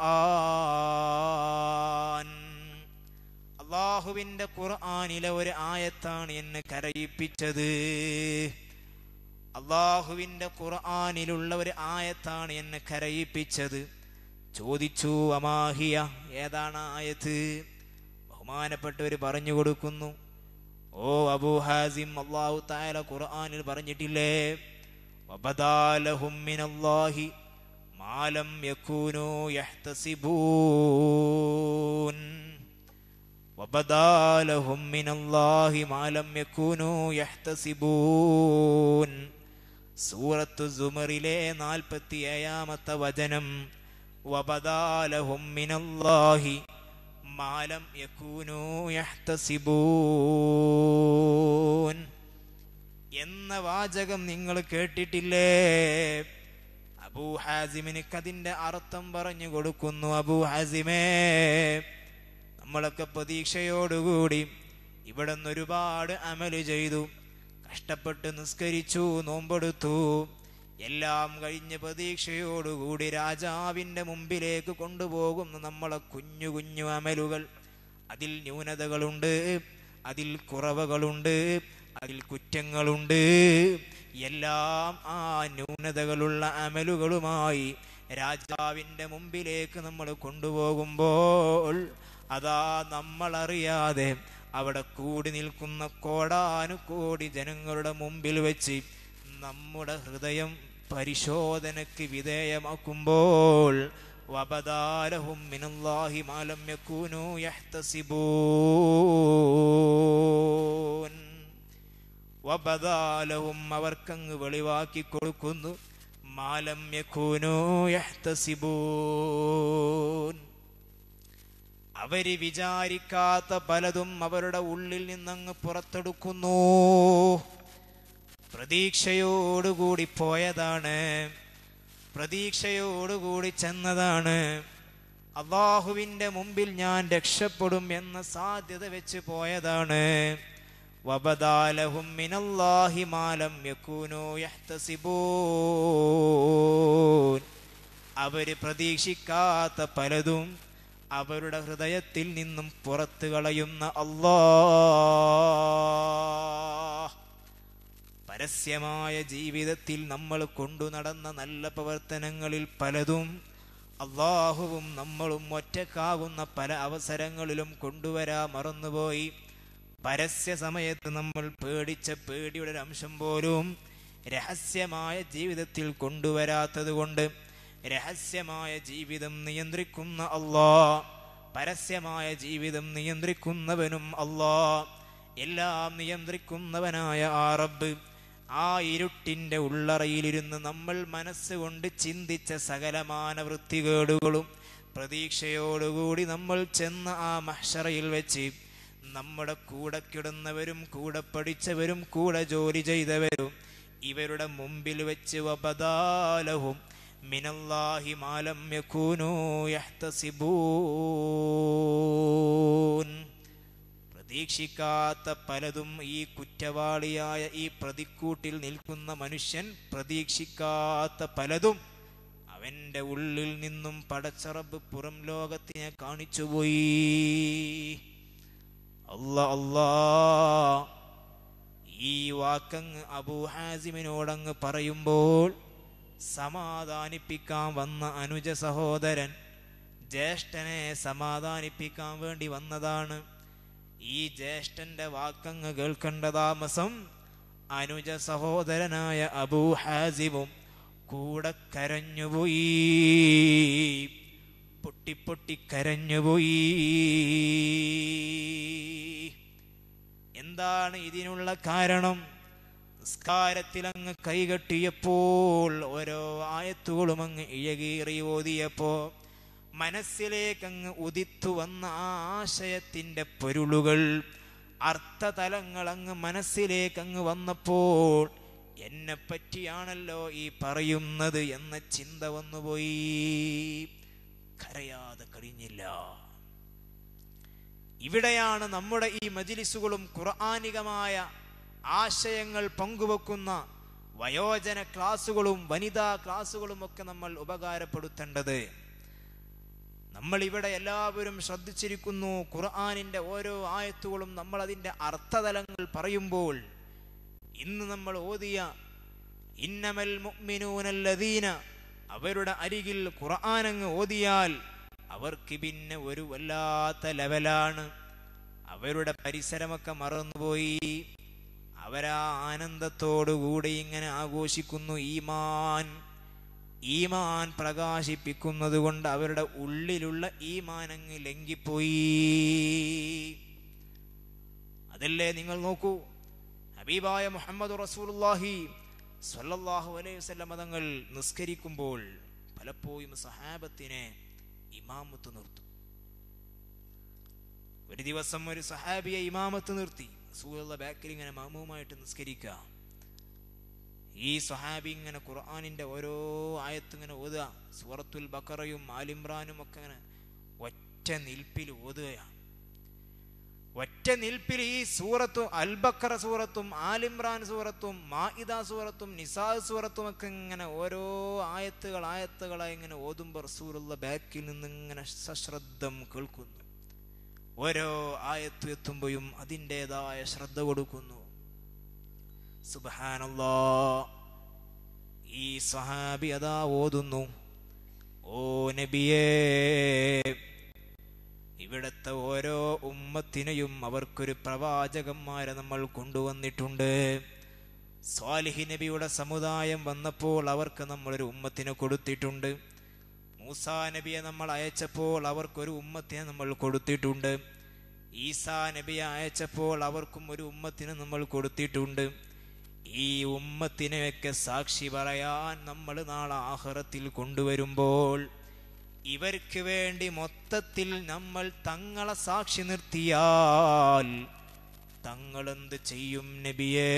ഖുർആൻ അള്ളാഹുവിന്റെ ഖുർആനിലെ ഒരു ആയത്താണ് എന്നെ കരയിപ്പിച്ചത് അള്ളാഹുവിന്റെ ഖുർആനിലുള്ള ഒരു ആയത്താണ് എന്നെ കരയിപ്പിച്ചത് ചോദിച്ചു അമാഹിയ ഏതാണ് ആയത്ത് ബഹുമാനപ്പെട്ടവർ പറഞ്ഞു കൊടുക്കുന്നു ഓ അബൂ ഹാസിം അള്ളാഹു താല ഖുർആനിൽ പറഞ്ഞിട്ടില്ലേ വബദാലഹും മിനല്ലാഹി മാലം യകൂനു യഹ്തസിബൂൻ وبدا لهم من الله ما لم يكونوا يحتسبون സൂറത്തു സുമറിലെ നാൽപ്പത്തി ഏഴാമത്തെ വചനം വബദാലഹും മിനല്ലാഹി മാലം യകൂനു യഹ്തസിബൂൻ എന്ന വാചകം നിങ്ങൾ കേട്ടിട്ടില്ലേ അബൂ ഹാസിമിന് അതിന്റെ അർത്ഥം പറഞ്ഞു കൊടുക്കുന്നു അബൂ ഹാസിമേ നമ്മളൊക്കെ പ്രതീക്ഷയോടുകൂടി ഇവിടെ നിന്ന് ഒരുപാട് അമല് ചെയ്തു കഷ്ടപ്പെട്ട് നിസ്കരിച്ചു നോമ്പെടുത്തു എല്ലാം കഴിഞ്ഞ് പ്രതീക്ഷയോടുകൂടി രാജാവിൻ്റെ മുമ്പിലേക്ക് കൊണ്ടുപോകുന്ന നമ്മളെ കുഞ്ഞു കുഞ്ഞു അമലുകൾ അതിൽ ന്യൂനതകളുണ്ട് അതിൽ കുറവുകളുണ്ട് അതിൽ കുറ്റങ്ങളുണ്ട് എല്ലാം ആ ന്യൂനതകളുള്ള അമലുകളുമായി രാജാവിൻ്റെ മുമ്പിലേക്ക് നമ്മൾ കൊണ്ടുപോകുമ്പോൾ അതാ നമ്മളറിയാതെ അവിടെ കൂടി നിൽക്കുന്ന കോടാനുകോടി ജനങ്ങളുടെ മുമ്പിൽ വെച്ച് നമ്മുടെ ഹൃദയം പരിശോധനയ്ക്ക് വിധേയമാക്കുമ്പോൾ വബദാലഹും മിനല്ലാഹി മാലം യകൂനു യഹ്തസിബൂൻ വബദാലഹും അവർക്കങ്ങ് വെളിവാക്കി കൊടുക്കുന്നു മാലം യകൂനു യഹ്തസിബൂൻ അവര് വിചാരിക്കാത്ത പലതും അവരുടെ ഉള്ളിൽ നിന്നങ്ങ് പുറത്തെടുക്കുന്നു പ്രതീക്ഷയോടുകൂടി പോയതാണ് പ്രതീക്ഷയോടുകൂടി ചെന്നതാണ് അള്ളാഹുവിൻ്റെ മുമ്പിൽ ഞാൻ രക്ഷപ്പെടും എന്ന സാധ്യത വെച്ച് പോയതാണ് വബദാലഹും മിനല്ലാഹി മാലം യകൂനു യഹ്തസിബൂൻ അവര് പ്രതീക്ഷിക്കാത്ത പലതും അവരുടെ ഹൃദയത്തിൽ നിന്നും പുറത്തു കളയുന്ന അല്ലാ പരസ്യമായ ജീവിതത്തിൽ നമ്മൾ കൊണ്ടു നടന്ന നല്ല പ്രവർത്തനങ്ങളിൽ പലതും അള്ളാഹുവും നമ്മളും ഒറ്റക്കാകുന്ന പല അവസരങ്ങളിലും കൊണ്ടുവരാ മറന്നുപോയി പരസ്യ സമയത്ത് നമ്മൾ പേടിച്ച പേടിയുടെ ഒരു അംശം പോലും രഹസ്യമായ ജീവിതത്തിൽ കൊണ്ടുവരാത്തത് കൊണ്ട് രഹസ്യമായ ജീവിതം നിയന്ത്രിക്കുന്ന അള്ളാ പരസ്യമായ ജീവിതം നിയന്ത്രിക്കുന്നവനും അള്ളാ എല്ലാം നിയന്ത്രിക്കുന്നവനായ ആ റബ്ബ് ആ ഇരുട്ടിന്റെ ഉള്ളറയിലിരുന്ന് നമ്മൾ മനസ്സുകൊണ്ട് ചിന്തിച്ച സകലമാന വൃത്തികേടുകളും പ്രതീക്ഷയോടുകൂടി നമ്മൾ ചെന്ന ആ മഹ്ഷറയിൽ വെച്ച് നമ്മുടെ കൂടെ കിടന്നവരും കൂടെ പഠിച്ചവരും കൂടെ ജോലി ചെയ്തവരും ഇവരുടെ മുമ്പിൽ വെച്ച് വബദാലഹും മിനല്ലാഹി മാലം യകൂനു യഹ്തസിബൂൻ പ്രതീക്ഷിക്കാത്ത പലതും ഈ കുറ്റവാളിയായ ഈ പ്രതിക്കൂട്ടിൽ നിൽക്കുന്ന മനുഷ്യൻ പ്രതീക്ഷിക്കാത്ത പലതും അവന്റെ ഉള്ളിൽ നിന്നും പടച്ചറബ് പുറം ലോകത്തിനെ കാണിച്ചുപോയി അല്ല അല്ലാ ഈ വാക്കങ്ങ് അബൂ ഹാസിമിനോടങ്ങ് പറയുമ്പോൾ സമാധാനിപ്പിക്കാൻ വന്ന അനുജ സഹോദരൻ ജ്യേഷ്ഠനെ സമാധാനിപ്പിക്കാൻ വേണ്ടി വന്നതാണ് ഈ ജ്യേഷ്ഠന്റെ വാക്കങ്ങ് കേൾക്കേണ്ട താമസം അനുജ സഹോദരനായ അബൂ ഹാസിമും കൂടെ കരഞ്ഞുപോയി പൊട്ടി പൊട്ടി കരഞ്ഞുപോയി എന്താണ് ഇതിനുള്ള കാരണം നിസ്കാരത്തിൽ അങ്ങ് കൈകെട്ടിയപ്പോൾ ഓരോ ആയത്തുകളും അങ്ങ് ഇഴകീറി ഓതിയപ്പോ മനസ്സിലേക്ക് അങ്ങ് ഉദിത്തു വന്ന ആ ആശയത്തിന്റെ പൊരുളുകൾ അർത്ഥതലങ്ങൾ അങ്ങ് മനസ്സിലേക്ക് അങ്ങ് വന്നപ്പോൾ എന്നെ പറ്റിയാണല്ലോ ഈ പറയുന്നത് എന്ന ചിന്ത വന്നുപോയി കരയാതെ കഴിഞ്ഞില്ല ഇവിടെയാണ് നമ്മുടെ ഈ മജിലിസുകളും ഖുർആാനികമായ ആശയങ്ങൾ പങ്കുവെക്കുന്ന വയോജന ക്ലാസുകളും വനിതാ ക്ലാസുകളും ഒക്കെ നമ്മൾ ഉപകാരപ്പെടുത്തേണ്ടത് നമ്മൾ ഇവിടെ എല്ലാവരും ശ്രദ്ധിച്ചിരിക്കുന്നു ഖുർആാനിന്റെ ഓരോ ആയത്തുകളും നമ്മൾ അതിൻ്റെ അർത്ഥതലങ്ങൾ പറയുമ്പോൾ ഇന്ന് നമ്മൾ ഓതിയ ഇന്നമൽ മുഅ്മിനൂനല്ലദീന അവരുടെ അരികിൽ ഖുർആൻ അങ്ങ് ഓതിയാൽ അവർക്ക് പിന്നെ ഒരു വല്ലാത്ത ലെവലാണ് അവരുടെ പരിസരമൊക്കെ മറന്നുപോയി അവരാ ആനന്ദത്തോടുകൂടി ഇങ്ങനെ ആഘോഷിക്കുന്നു ഈമാൻ ഈമാൻ പ്രകാശിപ്പിക്കുന്നത് കൊണ്ട് അവരുടെ ഉള്ളിലുള്ള ഈമാൻ അങ്ങ് ലംഘിപ്പോയി അതല്ലേ നിങ്ങൾ നോക്കൂ ഹബീബായ മുഹമ്മദ് റസൂലുള്ളാഹി സ്വല്ലല്ലാഹു അലൈഹി വസല്ലം തങ്ങൾ നിസ്കരിക്കുമ്പോൾ പലപ്പോഴും സഹാബത്തിനെ ഇമാമത്ത് നിർത്തും ഒരു ദിവസം ഒരു സഹാബിയെ ഇമാമത്ത് നിർത്തി റസൂലുള്ള ബാക്കിൽ ഇങ്ങനെ മാമുമായിട്ട് നിസ്കരിക്കുക ഈ സഹാബി ഇങ്ങനെ ഖുർആാനിന്റെ ഓരോ ആയത്ത് ഇങ്ങനെ ഓതുക സൂറത്തുൽ ബക്കറയും ആലിമ്രാനും ഒക്കെ ഇങ്ങനെ ഒറ്റ നിൽപ്പിൽ ഓതുകയാണ് ഒറ്റ നിൽപ്പിൽ ഈ സൂറത്തും അൽബക്കറ സൂറത്തും ആലിമ്രാൻ സൂറത്തും മാഇദ സൂറത്തും നിസാ സൂറത്തും ഒക്കെ ഇങ്ങനെ ഓരോ ആയത്തുകൾ ആയത്തുകളായി ഇങ്ങനെ ഓതുമ്പോൾ റസൂലുള്ള ബാക്കിൽ നിന്ന് ഇങ്ങനെ സശ്രദ്ധം കേൾക്കുന്നു ഓരോ ആയത്ത് എത്തുമ്പോഴും അതിൻ്റെതായ ശ്രദ്ധ കൊടുക്കുന്നു സുബ്ഹാനല്ലാ ഈ സഹാബി അതാ ഓതുന്നു ഓ നബിയേ ഇവിടുത്തെ ഓരോ ഉമ്മത്തിനെയും അവർക്കൊരു പ്രവാചകന്മാരെ നമ്മൾ കൊണ്ടുവന്നിട്ടുണ്ട് സ്വാലിഹി നബിയുടെ സമുദായം വന്നപ്പോൾ അവർക്ക് നമ്മളൊരു ഉമ്മത്തിനെ കൊടുത്തിട്ടുണ്ട് മൂസാ നബിയെ നമ്മൾ അയച്ചപ്പോൾ അവർക്കൊരു ഉമ്മത്തിനെ നമ്മൾ കൊടുത്തിട്ടുണ്ട് ഈസാ നബിയെ അയച്ചപ്പോൾ അവർക്കും ഒരു ഉമ്മത്തിനെ നമ്മൾ കൊടുത്തിട്ടുണ്ട് ഈ ഉമ്മത്തിനെയൊക്കെ സാക്ഷി പറയാൻ നമ്മൾ നാളെ ആഹ്റത്തിൽ കൊണ്ടുവരുമ്പോൾ ഇവർക്ക് വേണ്ടി മൊത്തത്തിൽ നമ്മൾ തങ്ങളെ സാക്ഷി നിർത്തിയാൽ തങ്ങൾ എന്ത് ചെയ്യും നബിയേ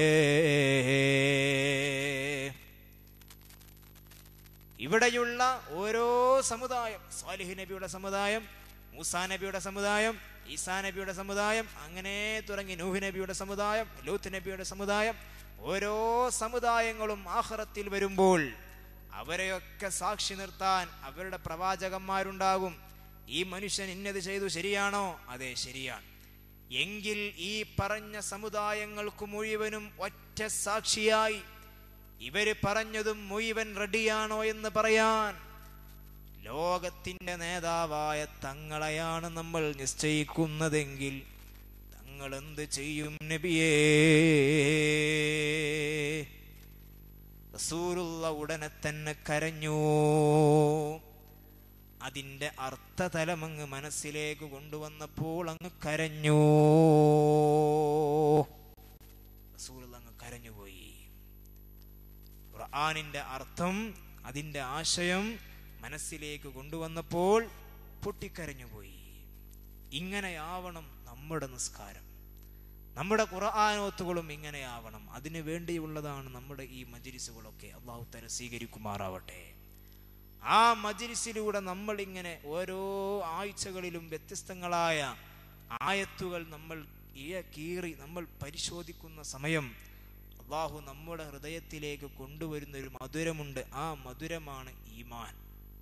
ഇവിടെയുള്ള ഓരോ സമുദായം സ്വാലിഹ് നബിയുടെ സമുദായം മൂസാ നബിയുടെ സമുദായം ഈസാ നബിയുടെ സമുദായം അങ്ങനെ തുടങ്ങി നൂഹ് നബിയുടെ സമുദായം ലൂത്ത് നബിയുടെ സമുദായം ഓരോ സമുദായങ്ങളും ആഹ്റത്തിൽ വരുമ്പോൾ അവരെയൊക്കെ സാക്ഷി നിർത്താൻ അവരുടെ പ്രവാചകന്മാരുണ്ടാകും ഈ മനുഷ്യൻ ഇന്നത് ചെയ്തു ശരിയാണോ അതെ ശരിയാണ് എങ്കിൽ ഈ പറഞ്ഞ സമുദായങ്ങൾക്ക് മുഴുവനും ഒറ്റ സാക്ഷിയായി ഇവര് പറഞ്ഞതും മുഴുവൻ റെഡിയാണോ എന്ന് പറയാൻ ലോകത്തിന്റെ നേതാവായ തങ്ങളെയാണ് നമ്മൾ നിശ്ചയിക്കുന്നതെങ്കിൽ തങ്ങൾ എന്ത് ചെയ്യും നബിയേ റസൂലുള്ള ഉടനെ തന്നെ കരഞ്ഞു അതിന്റെ അർത്ഥതലം അങ്ങ് മനസ്സിലേക്ക് കൊണ്ടുവന്നപ്പോൾ അങ്ങ് കരഞ്ഞു റസൂലുള്ള അങ്ങ് കരഞ്ഞുപോയി ഖുർആനിന്റെ അർത്ഥം അതിന്റെ ആശയം മനസ്സിലേക്ക് കൊണ്ടുവന്നപ്പോൾ പൊട്ടിക്കരഞ്ഞുപോയി ഇങ്ങനെയാവണം നമ്മുടെ നിസ്കാരം നമ്മുടെ ഖുർആാനോത്തുകളും ഇങ്ങനെയാവണം അതിനു വേണ്ടിയുള്ളതാണ് നമ്മുടെ ഈ മജിരിസുകളൊക്കെ അള്ളാഹു തല സ്വീകരിക്കുമാറാവട്ടെ ആ മജിരിസിലൂടെ നമ്മൾ ഇങ്ങനെ ഓരോ ആഴ്ചകളിലും വ്യത്യസ്തങ്ങളായ ആയത്തുകൾ നമ്മൾ ഇയ കീറി നമ്മൾ പരിശോധിക്കുന്ന സമയം അള്ളാഹു നമ്മുടെ ഹൃദയത്തിലേക്ക് കൊണ്ടുവരുന്ന ഒരു മധുരമുണ്ട് ആ മധുരമാണ് ഈമാൻ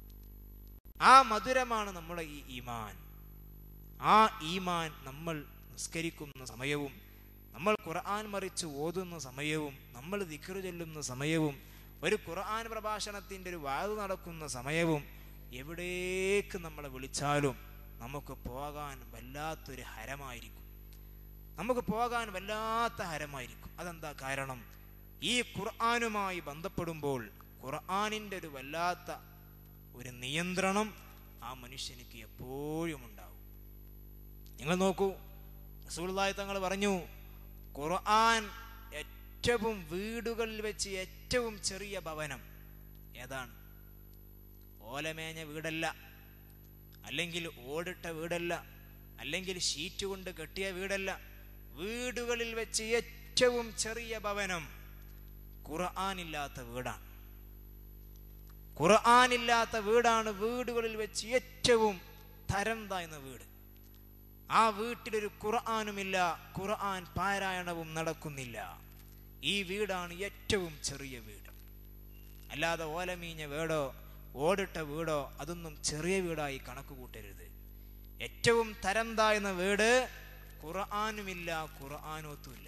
ആ മധുരമാണ് നമ്മുടെ ഈ ഈമാൻ ആ ഈമാൻ നമ്മൾ നിസ്കരിക്കുന്ന സമയവും നമ്മൾ ഖുർആൻ മറിച്ച് ഓതുന്ന സമയവും നമ്മൾ ദിക്റ് ചൊല്ലുന്ന സമയവും ഒരു ഖുർആൻ പ്രഭാഷണത്തിൻ്റെ ഒരു വാത് നടക്കുന്ന സമയവും എവിടേക്ക് നമ്മളെ വിളിച്ചാലും നമുക്ക് പോകാൻ വല്ലാത്തൊരു ഹരമായിരിക്കും നമുക്ക് പോകാൻ വല്ലാത്ത ഹരമായിരിക്കും അതെന്താ കാരണം ഈ ഖുർആനുമായി ബന്ധപ്പെടുമ്പോൾ ഖുർആനിൻ്റെ ഒരു വല്ലാത്ത ഒരു നിയന്ത്രണം ആ മനുഷ്യനിക്ക് എപ്പോഴും ഉണ്ടാവും നിങ്ങൾ നോക്കൂ റസൂലുള്ളാഹി തങ്ങൾ പറഞ്ഞു ഖുർആൻ ഏറ്റവും വീടുകളിൽ വെച്ച് ഏറ്റവും ചെറിയ ഭവനം ഏതാണ് ഓലമേഞ്ഞ വീടല്ല അല്ലെങ്കിൽ ഓടിട്ട വീടല്ല അല്ലെങ്കിൽ ഷീറ്റ് കൊണ്ട് കെട്ടിയ വീടല്ല വീടുകളിൽ വെച്ച് ഏറ്റവും ചെറിയ ഭവനം ഖുർആനില്ലാത്ത വീടാണ് ഖുർആനില്ലാത്ത വീടാണ് വീടുകളിൽ വെച്ച് ഏറ്റവും തരം താഴ്ന്ന വീട് ആ വീട്ടിലൊരു ഖുർആാനുമില്ല ഖുർആൻ പാരായണവും നടക്കുന്നില്ല ഈ വീടാണ് ഏറ്റവും ചെറിയ വീട് അല്ലാതെ ഓലമീഞ്ഞ വീടോ ഓടിട്ട വീടോ അതൊന്നും ചെറിയ വീടായി കണക്ക് കൂട്ടരുത് ഏറ്റവും തരം താഴ്ന്ന വീട് ഖുർആാനുമില്ല ഖുർആാനോത്തുമില്ല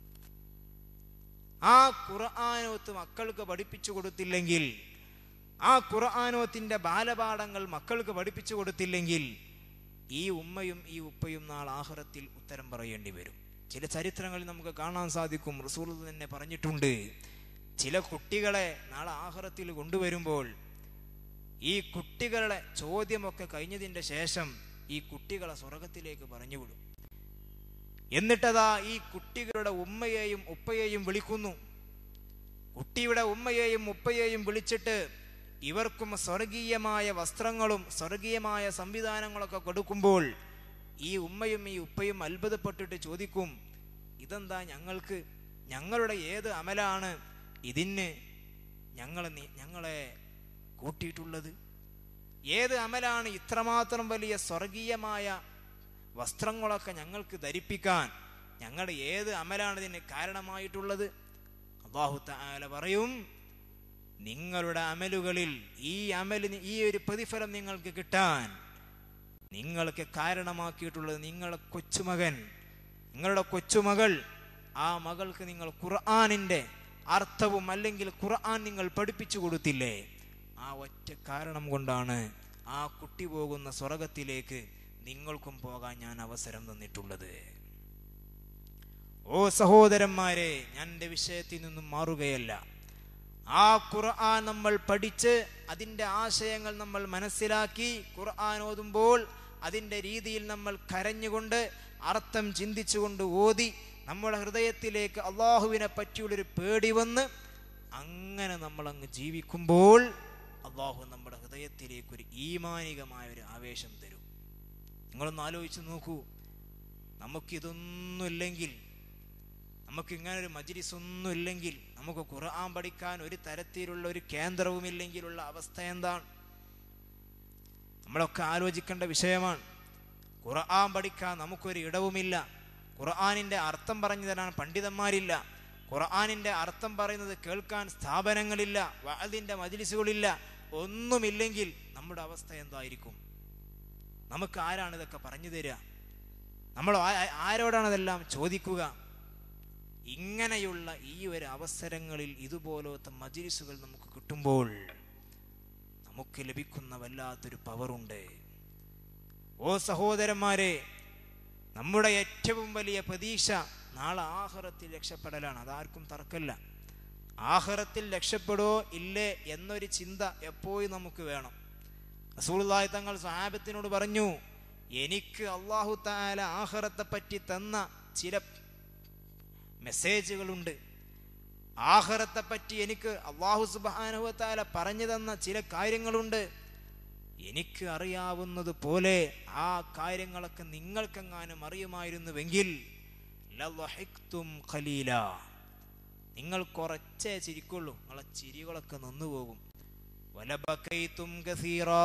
ആ ഖുർആാനോത്ത് മക്കൾക്ക് പഠിപ്പിച്ചു കൊടുത്തില്ലെങ്കിൽ ആ ഖുർആാനോത്തിന്റെ ബാലപാഠങ്ങൾ മക്കൾക്ക് പഠിപ്പിച്ചു കൊടുത്തില്ലെങ്കിൽ ഈ ഉമ്മയും ഈ ഉപ്പയും നാൾ ആഹ്റത്തിൽ ഉത്തരം പറയേണ്ടി വരും ചില ചരിത്രങ്ങളിൽ നമുക്ക് കാണാൻ സാധിക്കും റസൂൽ തന്നെ പറഞ്ഞിട്ടുണ്ട് ചില കുട്ടികളെ നാളെ ആഹ്റത്തിൽ കൊണ്ടുവരുമ്പോൾ ഈ കുട്ടികളുടെ ചോദ്യമൊക്കെ കഴിഞ്ഞതിൻ്റെ ശേഷം ഈ കുട്ടികളെ സ്വർഗത്തിലേക്ക് പറഞ്ഞുവിടും എന്നിട്ടതാ ഈ കുട്ടികളുടെ ഉമ്മയെയും ഉപ്പയെയും വിളിക്കുന്നു കുട്ടിയുടെ ഉമ്മയെയും ഉപ്പയെയും വിളിച്ചിട്ട് ഇവർക്കും സ്വർഗീയമായ വസ്ത്രങ്ങളും സ്വർഗീയമായ സംവിധാനങ്ങളൊക്കെ കൊടുക്കുമ്പോൾ ഈ ഉമ്മയും ഈ ഉപ്പയും അത്ഭുതപ്പെട്ടിട്ട് ചോദിക്കും ഇതെന്താ ഞങ്ങൾക്ക് ഞങ്ങളുടെ ഏത് അമലാണ് ഇതിന് ഞങ്ങളെ നി- ഞങ്ങളെ കൂട്ടിയിട്ടുള്ളത് ഏത് അമലാണ് ഇത്രമാത്രം വലിയ സ്വർഗീയമായ വസ്ത്രങ്ങളൊക്കെ ഞങ്ങൾക്ക് ധരിപ്പിക്കാൻ ഞങ്ങളുടെ ഏത് അമലാണ് ഇതിന് കാരണമായിട്ടുള്ളത് അള്ളാഹു താല പറയും നിങ്ങളുടെ അമലുകളിൽ ഈ അമലിന് ഈ ഒരു പ്രതിഫലം നിങ്ങൾക്ക് കിട്ടാൻ നിങ്ങൾക്ക് കാരണമാക്കിയിട്ടുള്ളത് നിങ്ങളുടെ കൊച്ചുമകൻ നിങ്ങളുടെ കൊച്ചുമകൾ ആ മകൾക്ക് നിങ്ങൾ ഖുർആാനിൻ്റെ അർത്ഥവും അല്ലെങ്കിൽ ഖുർആൻ നിങ്ങൾ പഠിപ്പിച്ചു കൊടുത്തില്ലേ ആ ഒറ്റ കാരണം കൊണ്ടാണ് ആ കുട്ടി പോകുന്ന സ്വർഗത്തിലേക്ക് നിങ്ങൾക്കും പോകാൻ ഞാൻ അവസരം തന്നിട്ടുള്ളത് ഓ സഹോദരന്മാരെ ഞാൻ എൻ്റെ വിഷയത്തിൽ നിന്നും മാറുകയല്ല ആ ഖുർആൻ നമ്മൾ പഠിച്ച് അതിൻ്റെ ആശയങ്ങൾ നമ്മൾ മനസ്സിലാക്കി ഖുർആൻ ഓതുമ്പോൾ അതിൻ്റെ രീതിയിൽ നമ്മൾ കരഞ്ഞുകൊണ്ട് അർത്ഥം ചിന്തിച്ചുകൊണ്ട് ഓതി നമ്മുടെ ഹൃദയത്തിലേക്ക് അള്ളാഹുവിനെ പറ്റിയുള്ളൊരു പേടി വന്ന് അങ്ങനെ നമ്മൾ അങ്ങ് ജീവിക്കുമ്പോൾ അള്ളാഹു നമ്മുടെ ഹൃദയത്തിലേക്ക് ഒരു ഈമാനികമായ ഒരു ആവേശം തരും നിങ്ങളൊന്ന് ആലോചിച്ച് നോക്കൂ നമുക്കിതൊന്നുമില്ലെങ്കിൽ നമുക്ക് ഇങ്ങനെ ഒരു മജ്ലിസ് ഒന്നും ഇല്ലെങ്കിൽ നമുക്ക് ഖുർആൻ പഠിക്കാൻ ഒരു തരത്തിലുള്ള ഒരു കേന്ദ്രവുമില്ലെങ്കിലുള്ള അവസ്ഥ എന്താണ് നമ്മളൊക്കെ ആലോചിക്കേണ്ട വിഷയമാണ് ഖുർആൻ പഠിക്കാൻ നമുക്കൊരു ഇടവുമില്ല ഖുർആനിൻ്റെ അർത്ഥം പറഞ്ഞു തരാൻ പണ്ഡിതന്മാരില്ല ഖുർആനിൻ്റെ അർത്ഥം പറയുന്നത് കേൾക്കാൻ സ്ഥാപനങ്ങളില്ല വഅദിൻ്റെ മജ്ലിസുകളില്ല ഒന്നുമില്ലെങ്കിൽ നമ്മുടെ അവസ്ഥ എന്തായിരിക്കും നമുക്ക് ആരാണ് ഇതൊക്കെ പറഞ്ഞു തരിക നമ്മൾ ആ- ആരോടാണ് ഇതെല്ലാം ചോദിക്കുക ഇങ്ങനെയുള്ള ഈ ഒരു അവസരങ്ങളിൽ ഇതുപോലത്തെ മജിലിസുകൾ നമുക്ക് കിട്ടുമ്പോൾ നമുക്ക് ലഭിക്കുന്ന വല്ലാത്തൊരു പവറുണ്ട് ഓ സഹോദരന്മാരെ നമ്മുടെ ഏറ്റവും വലിയ പ്രതീക്ഷ നാളെ ആഹ്റത്തിൽ രക്ഷപ്പെടലാണ് അതാർക്കും തർക്കമില്ല ആഹ്റത്തിൽ രക്ഷപ്പെടോ ഇല്ലേ എന്നൊരു ചിന്ത എപ്പോഴും നമുക്ക് വേണം റസൂലുള്ളാഹി തങ്ങൾ സ്വഹാബത്തിനോട് പറഞ്ഞു എനിക്ക് അള്ളാഹു താല ആഹ്റത്തെ പറ്റി തന്ന ചില മെസ്സേജുകളുണ്ട് ആഹ്റത്തെ പറ്റി എനിക്ക് അള്ളാഹു സുബാനുവത്താല പറഞ്ഞു തന്ന ചില കാര്യങ്ങളുണ്ട് എനിക്ക് അറിയാവുന്നത് പോലെ ആ കാര്യങ്ങളൊക്കെ നിങ്ങൾക്കെങ്ങാനും അറിയുമായിരുന്നുവെങ്കിൽ ലളഹിഖ്തും ഖലീല നിങ്ങൾ കുറച്ചേ ചിരിക്കുള്ളൂ നിങ്ങളെ ചിരികളൊക്കെ നിന്നുപോകും വലബക്കൈത്തും കസീറാ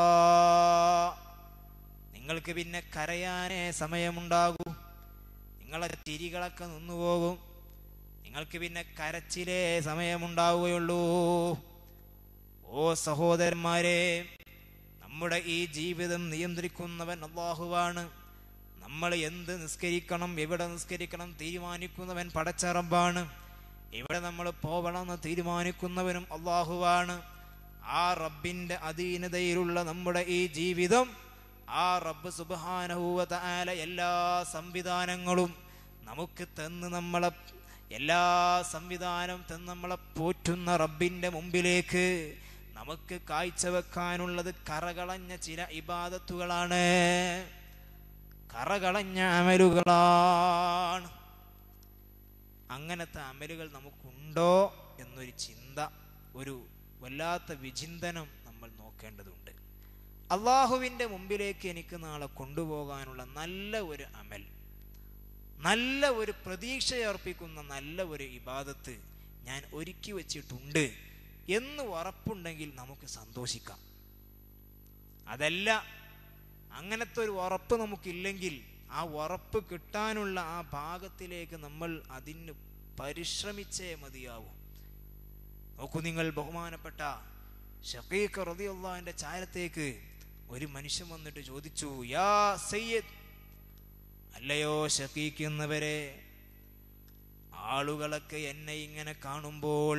നിങ്ങൾക്ക് പിന്നെ കരയാനേ സമയമുണ്ടാകൂ നിങ്ങളെ ചിരികളൊക്കെ നിന്നുപോകും നിങ്ങൾക്ക് പിന്നെ കരച്ചിലേ സമയമുണ്ടാവുകയുള്ളൂ ഓ സഹോദരന്മാരെ നമ്മുടെ ഈ ജീവിതം നിയന്ത്രിക്കുന്നവൻ അള്ളാഹുവാണ് നമ്മൾ എന്ത് നിസ്കരിക്കണം എവിടെ നിസ്കരിക്കണം തീരുമാനിക്കുന്നവൻ പടച്ചറമ്പാണ് എവിടെ നമ്മൾ പോകണമെന്ന് തീരുമാനിക്കുന്നവനും അള്ളാഹുവാണ് ആ റബ്ബിന്റെ അധീനതയിലുള്ള നമ്മുടെ ഈ ജീവിതം ആ റബ്ബ് സുബാനഹൂവത ആല എല്ലാ സംവിധാനങ്ങളും നമുക്ക് തന്ന് നമ്മളെ എല്ലാ സംവിധാനം തന്ന് നമ്മളെ പോറ്റുന്ന റബ്ബിന്റെ മുമ്പിലേക്ക് നമുക്ക് കാഴ്ചവെക്കാനുള്ളത് കറകളഞ്ഞ ചില ഇബാദത്തുകളാണ് കറകളഞ്ഞ അമലുകളാണ് അങ്ങനത്തെ അമലുകൾ നമുക്കുണ്ടോ എന്നൊരു ചിന്ത ഒരു വല്ലാത്ത വിചിന്തനം നമ്മൾ നോക്കേണ്ടതുണ്ട് അള്ളാഹുവിൻ്റെ മുമ്പിലേക്ക് എനിക്ക് നാളെ കൊണ്ടുപോകാനുള്ള നല്ല ഒരു അമൽ നല്ല ഒരു പ്രതീക്ഷയർപ്പിക്കുന്ന നല്ല ഒരു ഇബാദത്ത് ഞാൻ ഒരുക്കി വച്ചിട്ടുണ്ട് എന്ന് ഉറപ്പുണ്ടെങ്കിൽ നമുക്ക് സന്തോഷിക്കാം അതല്ല അങ്ങനത്തെ ഒരു ഉറപ്പ് നമുക്കില്ലെങ്കിൽ ആ ഉറപ്പ് കിട്ടാനുള്ള ആ ഭാഗത്തിലേക്ക് നമ്മൾ അതിന് പരിശ്രമിച്ചേ മതിയാവൂ നോക്കൂ നിങ്ങൾ ബഹുമാനപ്പെട്ട ഷക്കീഖ് റതിയുള്ളാന്റെ ചാരത്തേക്ക് ഒരു മനുഷ്യൻ വന്നിട്ട് ചോദിച്ചു യാ സയ്യദ് അല്ലയോ ഷക്കീക്കുന്നവരെ ആളുകളൊക്കെ എന്നെ ഇങ്ങനെ കാണുമ്പോൾ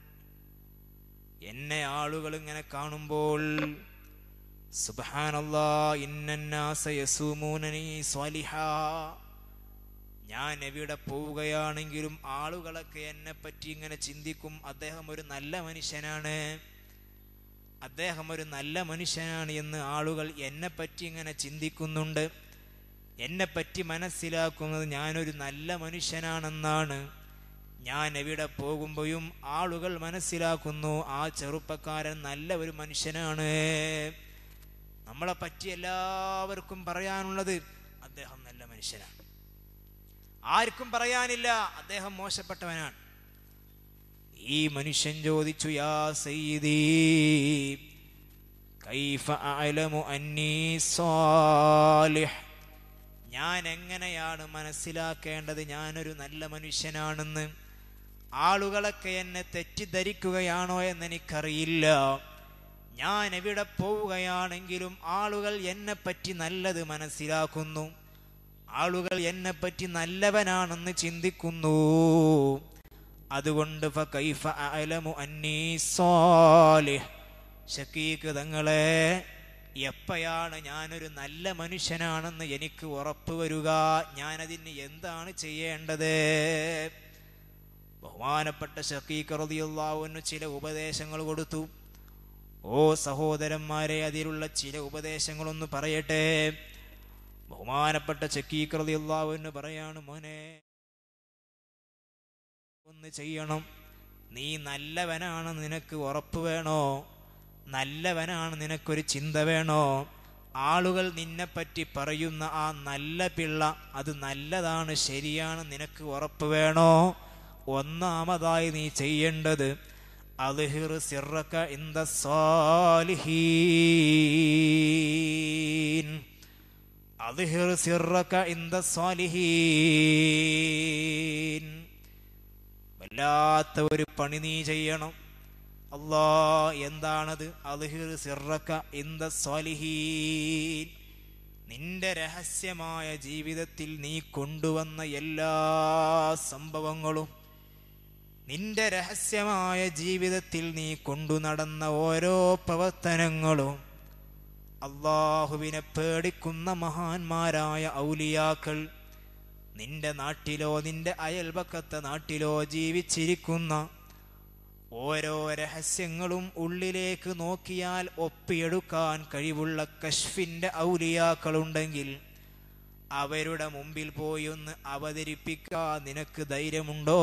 എന്നെ ആളുകൾ ഇങ്ങനെ കാണുമ്പോൾ സുബ്ഹാനല്ലാ ഇന്നന്നാസ യസൂമൂനനി സ്വാലിഹാ ഞാൻ എവിടെ പോവുകയാണെങ്കിലും ആളുകളൊക്കെ എന്നെ പറ്റി ഇങ്ങനെ ചിന്തിക്കും അദ്ദേഹം ഒരു നല്ല മനുഷ്യനാണ് അദ്ദേഹം ഒരു നല്ല മനുഷ്യനാണ് എന്ന് ആളുകൾ എന്നെ പറ്റി ഇങ്ങനെ ചിന്തിക്കുന്നുണ്ട് എന്നെ പറ്റി മനസ്സിലാക്കുന്നത് ഞാനൊരു നല്ല മനുഷ്യനാണെന്നാണ് ഞാൻ എവിടെ പോകുമ്പോഴും ആളുകൾ മനസ്സിലാക്കുന്നു ആ ചെറുപ്പക്കാരൻ നല്ല ഒരു മനുഷ്യനാണ് നമ്മളെ പറ്റി എല്ലാവർക്കും പറയാനുള്ളത് അദ്ദേഹം നല്ല മനുഷ്യനാണ് ആർക്കും പറയാനില്ല അദ്ദേഹം മോശപ്പെട്ടവനാണ് ഈ മനുഷ്യൻ ചോദിച്ചു യാ സയ്യിദീ കൈഫ അഅലമു അന്നീ സാലിഹ് ഞാൻ എങ്ങനെയാണ് മനസ്സിലാക്കേണ്ടത് ഞാനൊരു നല്ല മനുഷ്യനാണെന്ന് ആളുകളൊക്കെ എന്നെ തെറ്റിദ്ധരിക്കുകയാണോ എന്ന് എനിക്കറിയില്ല ഞാൻ എവിടെ പോവുകയാണെങ്കിലും ആളുകൾ എന്നെ പറ്റി നല്ലത് മനസ്സിലാക്കുന്നു ആളുകൾ എന്നെ പറ്റി നല്ലവനാണെന്ന് ചിന്തിക്കുന്നു അതുകൊണ്ട് ഫകൈഫ അഅലമു അന്നീ സാലിഹ് ഷക്കീക്ക് തങ്ങളെ എപ്പോഴാണ് ഞാനൊരു നല്ല മനുഷ്യനാണെന്ന് എനിക്ക് ഉറപ്പ് വരിക ഞാനതിന് എന്താണ് ചെയ്യേണ്ടത് ബഹുമാനപ്പെട്ട ഷക്കീക്ക് റളിയല്ലാഹുവിന് ചില ഉപദേശങ്ങൾ കൊടുത്തു ഓ സഹോദരന്മാരെ അതിലുള്ള ചില ഉപദേശങ്ങളൊന്ന് പറയട്ടെ ബഹുമാനപ്പെട്ട ഷക്കീക്ക് റളിയല്ലാഹുവിന് പറയാണ് മോനെ ഒന്ന് ചെയ്യണം നീ നല്ലവനാണ് നിനക്ക് ഉറപ്പ് വേണോ നല്ലവനാണ് നിനക്കൊരു ചിന്ത വേണോ ആളുകൾ നിന്നെപ്പറ്റി പറയുന്ന ആ നല്ല പിള്ള അത് നല്ലതാണ് ശരിയാണ് നിനക്ക് ഉറപ്പ് വേണോ ഒന്നാമതായി നീ ചെയ്യേണ്ടത് അദ്ഹിർ സിറക ഇന്ദ സാലിഹീൻ അദ്ഹിർ സിറക ഇന്ദ സാലിഹീൻ വല്ലാത്ത ഒരു പണി നീ ചെയ്യണം അല്ലാ എന്താണത് അദ്ഹിർ സിറക ഇന്ദ സാലിഹീൻ നിന്റെ രഹസ്യമായ ജീവിതത്തിൽ നീ കൊണ്ടുവന്ന എല്ലാ സംഭവങ്ങളും നിന്റെ രഹസ്യമായ ജീവിതത്തിൽ നീ കൊണ്ടു നടന്ന ഓരോ പ്രവർത്തനങ്ങളും അള്ളാഹുവിനെ പേടിക്കുന്ന മഹാന്മാരായ ഔലിയാക്കൾ നിന്റെ നാട്ടിലോ നിന്റെ അയൽപക്കത്തെ നാട്ടിലോ ജീവിച്ചിരിക്കുന്ന ഓരോ രഹസ്യങ്ങളും ഉള്ളിലേക്ക് നോക്കിയാൽ ഒപ്പിയെടുക്കാൻ കഴിവുള്ള കശ്ഫിന്റെ ഔലിയാക്കളുണ്ടെങ്കിൽ അവരുടെ മുമ്പിൽ പോയി ഒന്ന് അവതരിപ്പിക്കാൻ നിനക്ക് ധൈര്യമുണ്ടോ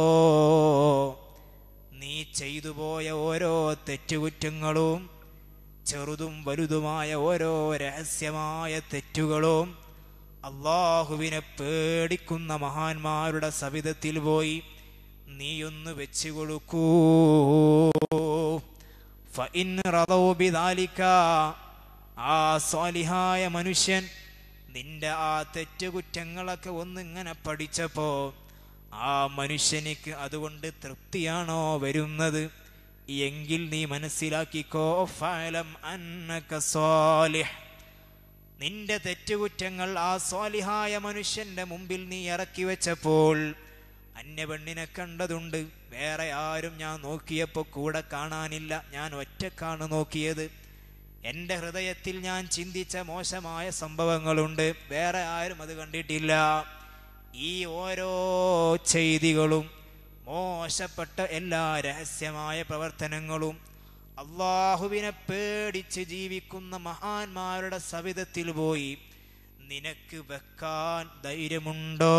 നീ ചെയ്തു പോയ ഓരോ തെറ്റുകുറ്റങ്ങളും ചെറുതും വലുതുമായ ഓരോ രഹസ്യമായ തെറ്റുകളും അള്ളാഹുവിനെ പേടിക്കുന്ന മഹാന്മാരുടെ സവിധത്തിൽ പോയി നീയൊന്ന് വെച്ചു കൊടുക്കൂ ഫഇൻ റളൗ ബിദാലിക ആ സ്വാലിഹായ മനുഷ്യൻ നിന്റെ ആ തെറ്റുകുറ്റങ്ങളൊക്കെ ഒന്നിങ്ങനെ പഠിച്ചപ്പോ ആ മനുഷ്യനിക്ക് അതുകൊണ്ട് തൃപ്തിയാണോ വരുന്നത് എങ്കിൽ നീ മനസ്സിലാക്കിക്കോ ഫലം അന്നക സ്വാലിഹ് നിന്റെ തെറ്റുകുറ്റങ്ങൾ ആ സ്വാലിഹായ മനുഷ്യന്റെ മുമ്പിൽ നീ ഇറക്കി വെച്ചപ്പോൾ അന്യ പെണ്ണിനെ കണ്ടതുണ്ട് വേറെ ആരും ഞാൻ നോക്കിയപ്പോൾ കൂടെ കാണാനില്ല ഞാൻ ഒറ്റക്കാണ് നോക്കിയത് എൻ്റെ ഹൃദയത്തിൽ ഞാൻ ചിന്തിച്ച മോശമായ സംഭവങ്ങളുണ്ട് വേറെ ആരും അത് കണ്ടിട്ടില്ല ഈ ഓരോ ചെയ്തികളും മോശപ്പെട്ട എല്ലാ രഹസ്യമായ പ്രവർത്തനങ്ങളും അള്ളാഹുവിനെ പേടിച്ച് ജീവിക്കുന്ന മഹാന്മാരുടെ സവിധത്തിൽ പോയി നിനക്ക് വെക്കാൻ ധൈര്യമുണ്ടോ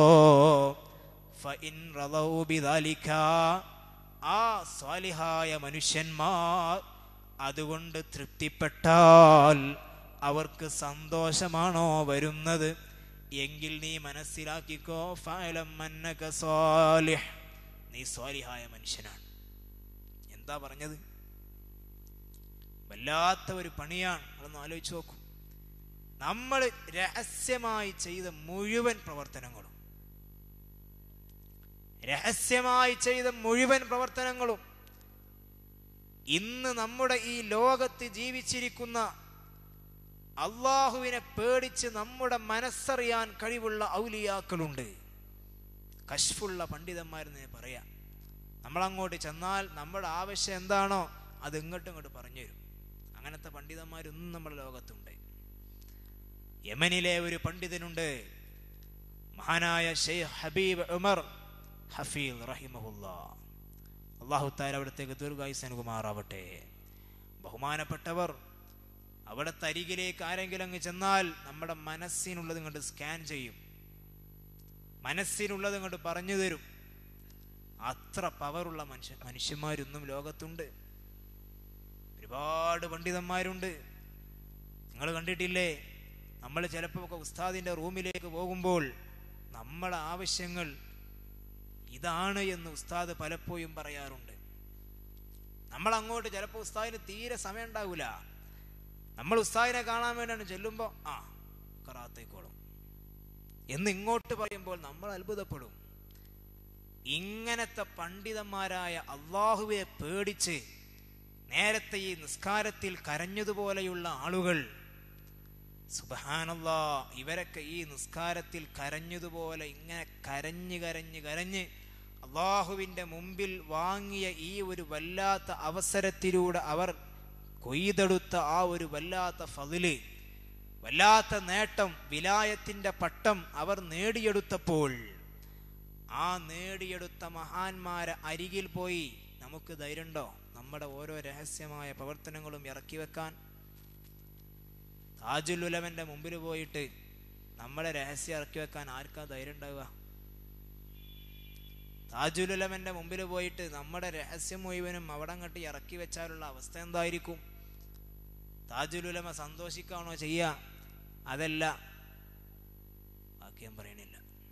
ഫഇൻ റളൗ ബിദാലിക ആ സ്വാലിഹായ മനുഷ്യന്മാർ അതുകൊണ്ട് തൃപ്തിപ്പെട്ടാൽ അവർക്ക് സന്തോഷമാണോ വരുന്നത് എങ്കിൽ നീ മനസ്സിലാക്കിക്കോ ഫഅലം അന്നക സ്വാലിഹ് നീ സ്വാലിഹായ മനുഷ്യനാണ് എന്താ പറഞ്ഞത് വല്ലാത്ത ഒരു പണിയാണ് അതൊന്ന് ആലോചിച്ച് നോക്കൂ നമ്മൾ രഹസ്യമായി ചെയ്ത മുഴുവൻ പ്രവർത്തനങ്ങളും രഹസ്യമായി ചെയ്ത മുഴുവൻ പ്രവർത്തനങ്ങളും ഇന്ന് നമ്മുടെ ഈ ലോകത്ത് ജീവിച്ചിരിക്കുന്ന അള്ളാഹുവിനെ പേടിച്ച് നമ്മുടെ മനസ്സറിയാൻ കഴിവുള്ള ഔലിയാക്കളുണ്ട് കശ്ഫുള്ള പണ്ഡിതന്മാരെന്ന് പറയാം നമ്മളങ്ങോട്ട് ചെന്നാൽ നമ്മുടെ ആവശ്യം എന്താണോ അത് ഇങ്ങോട്ടും ഇങ്ങോട്ട് പറഞ്ഞു തരും അങ്ങനത്തെ പണ്ഡിതന്മാരൊന്നും നമ്മുടെ ലോകത്തുണ്ട് യമനിലെ ഒരു പണ്ഡിതനുണ്ട് മഹാനായ ഷെയ്ഖ് ഹബീബ് ഉമർ ഹഫീൽ റഹിമഹുല്ല അള്ളാഹു താല അവിടത്തേക്ക് ദീർഘായുസ് അനുകുമാറാവട്ടെ ബഹുമാനപ്പെട്ടവർ അവിടുത്തെ അരികിലേക്ക് ആരെങ്കിലും അങ്ങ് ചെന്നാൽ നമ്മുടെ മനസ്സിനുള്ളത് ഇങ്ങോട്ട് സ്കാൻ ചെയ്യും മനസ്സിനുള്ളത് ഇങ്ങോട്ട് പറഞ്ഞു തരും അത്ര പവറുള്ള മനുഷ്യൻ മനുഷ്യന്മാരൊന്നും ലോകത്തുണ്ട് ഒരുപാട് പണ്ഡിതന്മാരുണ്ട് നിങ്ങൾ കണ്ടിട്ടില്ലേ നമ്മൾ ചിലപ്പോൾ ഒക്കെ ഉസ്താദിന്റെ റൂമിലേക്ക് പോകുമ്പോൾ നമ്മളെ ആവശ്യങ്ങൾ ഇതാണ് എന്ന് ഉസ്താദ് പലപ്പോഴും പറയാറുണ്ട് നമ്മൾ അങ്ങോട്ട് ചിലപ്പോൾ ഉസ്താദിന് തീരെ സമയം ഉണ്ടാവില്ല നമ്മൾ ഉസ്താദിനെ കാണാൻ വേണ്ടിയാണ് ചെല്ലുമ്പോൾ ആ കറാത്തേക്കോളും എന്ന് ഇങ്ങോട്ട് പറയുമ്പോൾ നമ്മൾ അത്ഭുതപ്പെടും ഇങ്ങനത്തെ പണ്ഡിതന്മാരായ അള്ളാഹുവെ പേടിച്ച് നേരത്തെ ഈ നിസ്കാരത്തിൽ കരഞ്ഞതുപോലെയുള്ള ആളുകൾ സുബഹാനല്ലാ ഇവരൊക്കെ ഈ നിസ്കാരത്തിൽ കരഞ്ഞതുപോലെ ഇങ്ങനെ കരഞ്ഞ് കരഞ്ഞ് കരഞ്ഞ് അള്ളാഹുവിൻ്റെ മുമ്പിൽ വാങ്ങിയ ഈ ഒരു വല്ലാത്ത അവസരത്തിലൂടെ അവർ കൊയ്തെടുത്ത ആ ഒരു വല്ലാത്ത ഫതില് വല്ലാത്ത നേട്ടം വിലായത്തിൻ്റെ പട്ടം അവർ നേടിയെടുത്തപ്പോൾ ആ നേടിയെടുത്ത മഹാന്മാരെ അരികിൽ പോയി നമുക്ക് ധൈര്യമുണ്ടോ നമ്മുടെ ഓരോ രഹസ്യമായ പ്രവർത്തനങ്ങളും ഇറക്കി വെക്കാൻ താജുൽ ഉലമന്റെ മുമ്പിൽ പോയിട്ട് നമ്മളെ രഹസ്യം ഇറക്കി വെക്കാൻ ആർക്കാ ധൈര്യം ഉണ്ടാവുക താജുൽ ഉലമന്റെ മുമ്പിൽ പോയിട്ട് നമ്മുടെ രഹസ്യം മുഴുവനും അവിടെ അങ്ങോട്ട് ഇറക്കി വെച്ചാലുള്ള അവസ്ഥ എന്തായിരിക്കും താജുൽ ഉലമ സന്തോഷിക്കാണോ ചെയ്യുക അതല്ല ബാക്കി ഞാൻ പറയണില്ല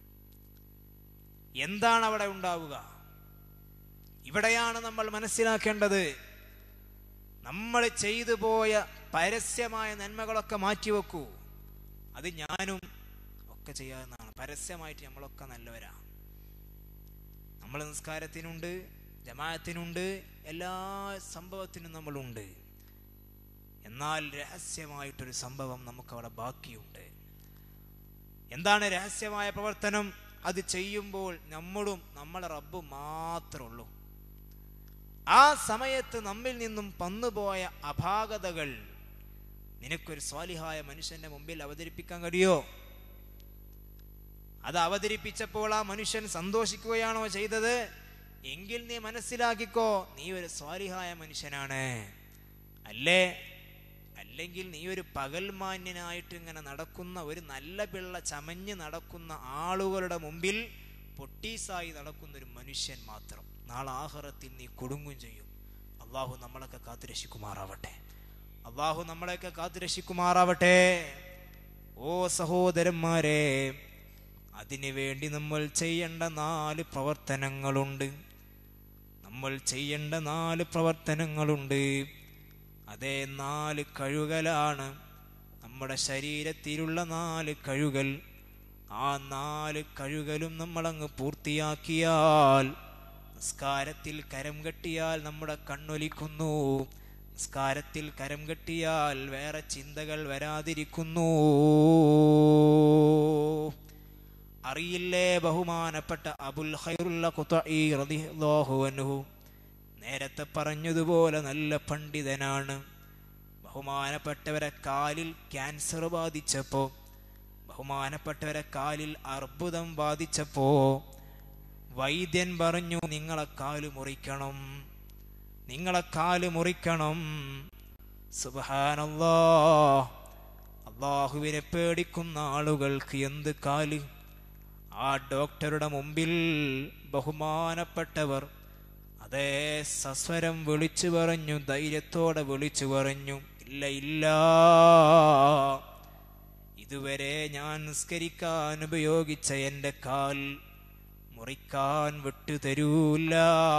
എന്താണ് അവിടെ ഉണ്ടാവുക ഇവിടെയാണ് നമ്മൾ മനസ്സിലാക്കേണ്ടത് നമ്മൾ ചെയ്തു പോയ പരസ്യമായ നന്മകളൊക്കെ മാറ്റിവെക്കൂ അത് ഞാനും ഒക്കെ ചെയ്യാവുന്നതാണ് പരസ്യമായിട്ട് നമ്മളൊക്കെ നല്ലവരാ നമ്മൾ നിസ്കാരത്തിനുണ്ട് ജമാഅത്തിനുണ്ട് എല്ലാ സംഭവത്തിനും നമ്മളുണ്ട് എന്നാൽ രഹസ്യമായിട്ടൊരു സംഭവം നമുക്ക് അവിടെ ബാക്കിയുണ്ട് എന്താണ് രഹസ്യമായ പ്രവർത്തനം അത് ചെയ്യുമ്പോൾ നമ്മളും നമ്മളെ റബ്ബ് മാത്രമേ ഉള്ളൂ ആ സമയത്ത് നമ്മിൽ നിന്നും പന്നുപോയ അപാകതകൾ നിനക്കൊരു സ്വാലിഹായ മനുഷ്യന്റെ മുമ്പിൽ അവതരിപ്പിക്കാൻ കഴിയോ അത് അവതരിപ്പിച്ചപ്പോൾ ആ മനുഷ്യൻ സന്തോഷിക്കുകയാണോ ചെയ്തത് എങ്കിൽ നീ മനസ്സിലാക്കിക്കോ നീ ഒരു സ്വാലിഹായ മനുഷ്യനാണ് അല്ലേ അല്ലെങ്കിൽ നീ ഒരു പകൽമാന്യനായിട്ട് ഇങ്ങനെ നടക്കുന്ന ഒരു നല്ല പിള്ള ചമഞ്ഞ് നടക്കുന്ന ആളുകളുടെ മുമ്പിൽ പൊട്ടീസായി നടക്കുന്ന ഒരു മനുഷ്യൻ മാത്രം നാളെ ആഹ്റത്തിൽ നീ കൊടുങ്ങും ചെയ്യും അള്ളാഹു നമ്മളൊക്കെ കാത്തുരക്ഷിക്കുമാറാവട്ടെ അള്ളാഹു നമ്മളെയൊക്കെ കാത്തുരക്ഷിക്കുമാറാവട്ടെ ഓ സഹോദരന്മാരെ അതിനു വേണ്ടി നമ്മൾ ചെയ്യേണ്ട നാല് പ്രവർത്തനങ്ങളുണ്ട് നമ്മൾ ചെയ്യേണ്ട നാല് പ്രവർത്തനങ്ങളുണ്ട് അതേ നാല് കഴുകലാണ് നമ്മുടെ ശരീരത്തിലുള്ള നാല് കഴുകൽ ആ നാല് കഴുകലും നമ്മളങ്ങ് പൂർത്തിയാക്കിയാൽ നിസ്കാരത്തിൽ കരം കെട്ടിയാൽ നമ്മുടെ കണ്ണൊലിക്കുന്നു നിസ്കാരത്തിൽ കരം കെട്ടിയാൽ വേറെ ചിന്തകൾ വരാതിരിക്കുന്നു അറിയില്ലേ ബഹുമാനപ്പെട്ട അബുൽ ഖൈറുള്ള ഖുത്ഈ റളിയല്ലാഹു അൻഹു നേരത്തെ പറഞ്ഞതുപോലെ നല്ല പണ്ഡിതനാണ് ബഹുമാനപ്പെട്ടവരെ കാലിൽ ക്യാൻസർ ബാധിച്ചപ്പോ ബഹുമാനപ്പെട്ടവരെ കാലിൽ അർബുദം ബാധിച്ചപ്പോ വൈദ്യൻ പറഞ്ഞു നിങ്ങളെ കാല് മുറിക്കണം നിങ്ങളെ കാല് മുറിക്കണം സുബഹാനല്ലാ അള്ളാഹുവിനെ പേടിക്കുന്ന ആളുകൾക്ക് എന്ത് കാല് ആ ഡോക്ടറുടെ മുമ്പിൽ ബഹുമാനപ്പെട്ടവർ അതേ സസ്വരം വിളിച്ചു പറഞ്ഞു ധൈര്യത്തോടെ വിളിച്ചു പറഞ്ഞു ഇല്ല ഇല്ല ഇതുവരെ ഞാൻ നിസ്കരിക്കാൻ ഉപയോഗിച്ച എൻ്റെ കാൽ മുറിക്കാൻ വിട്ടു തരൂല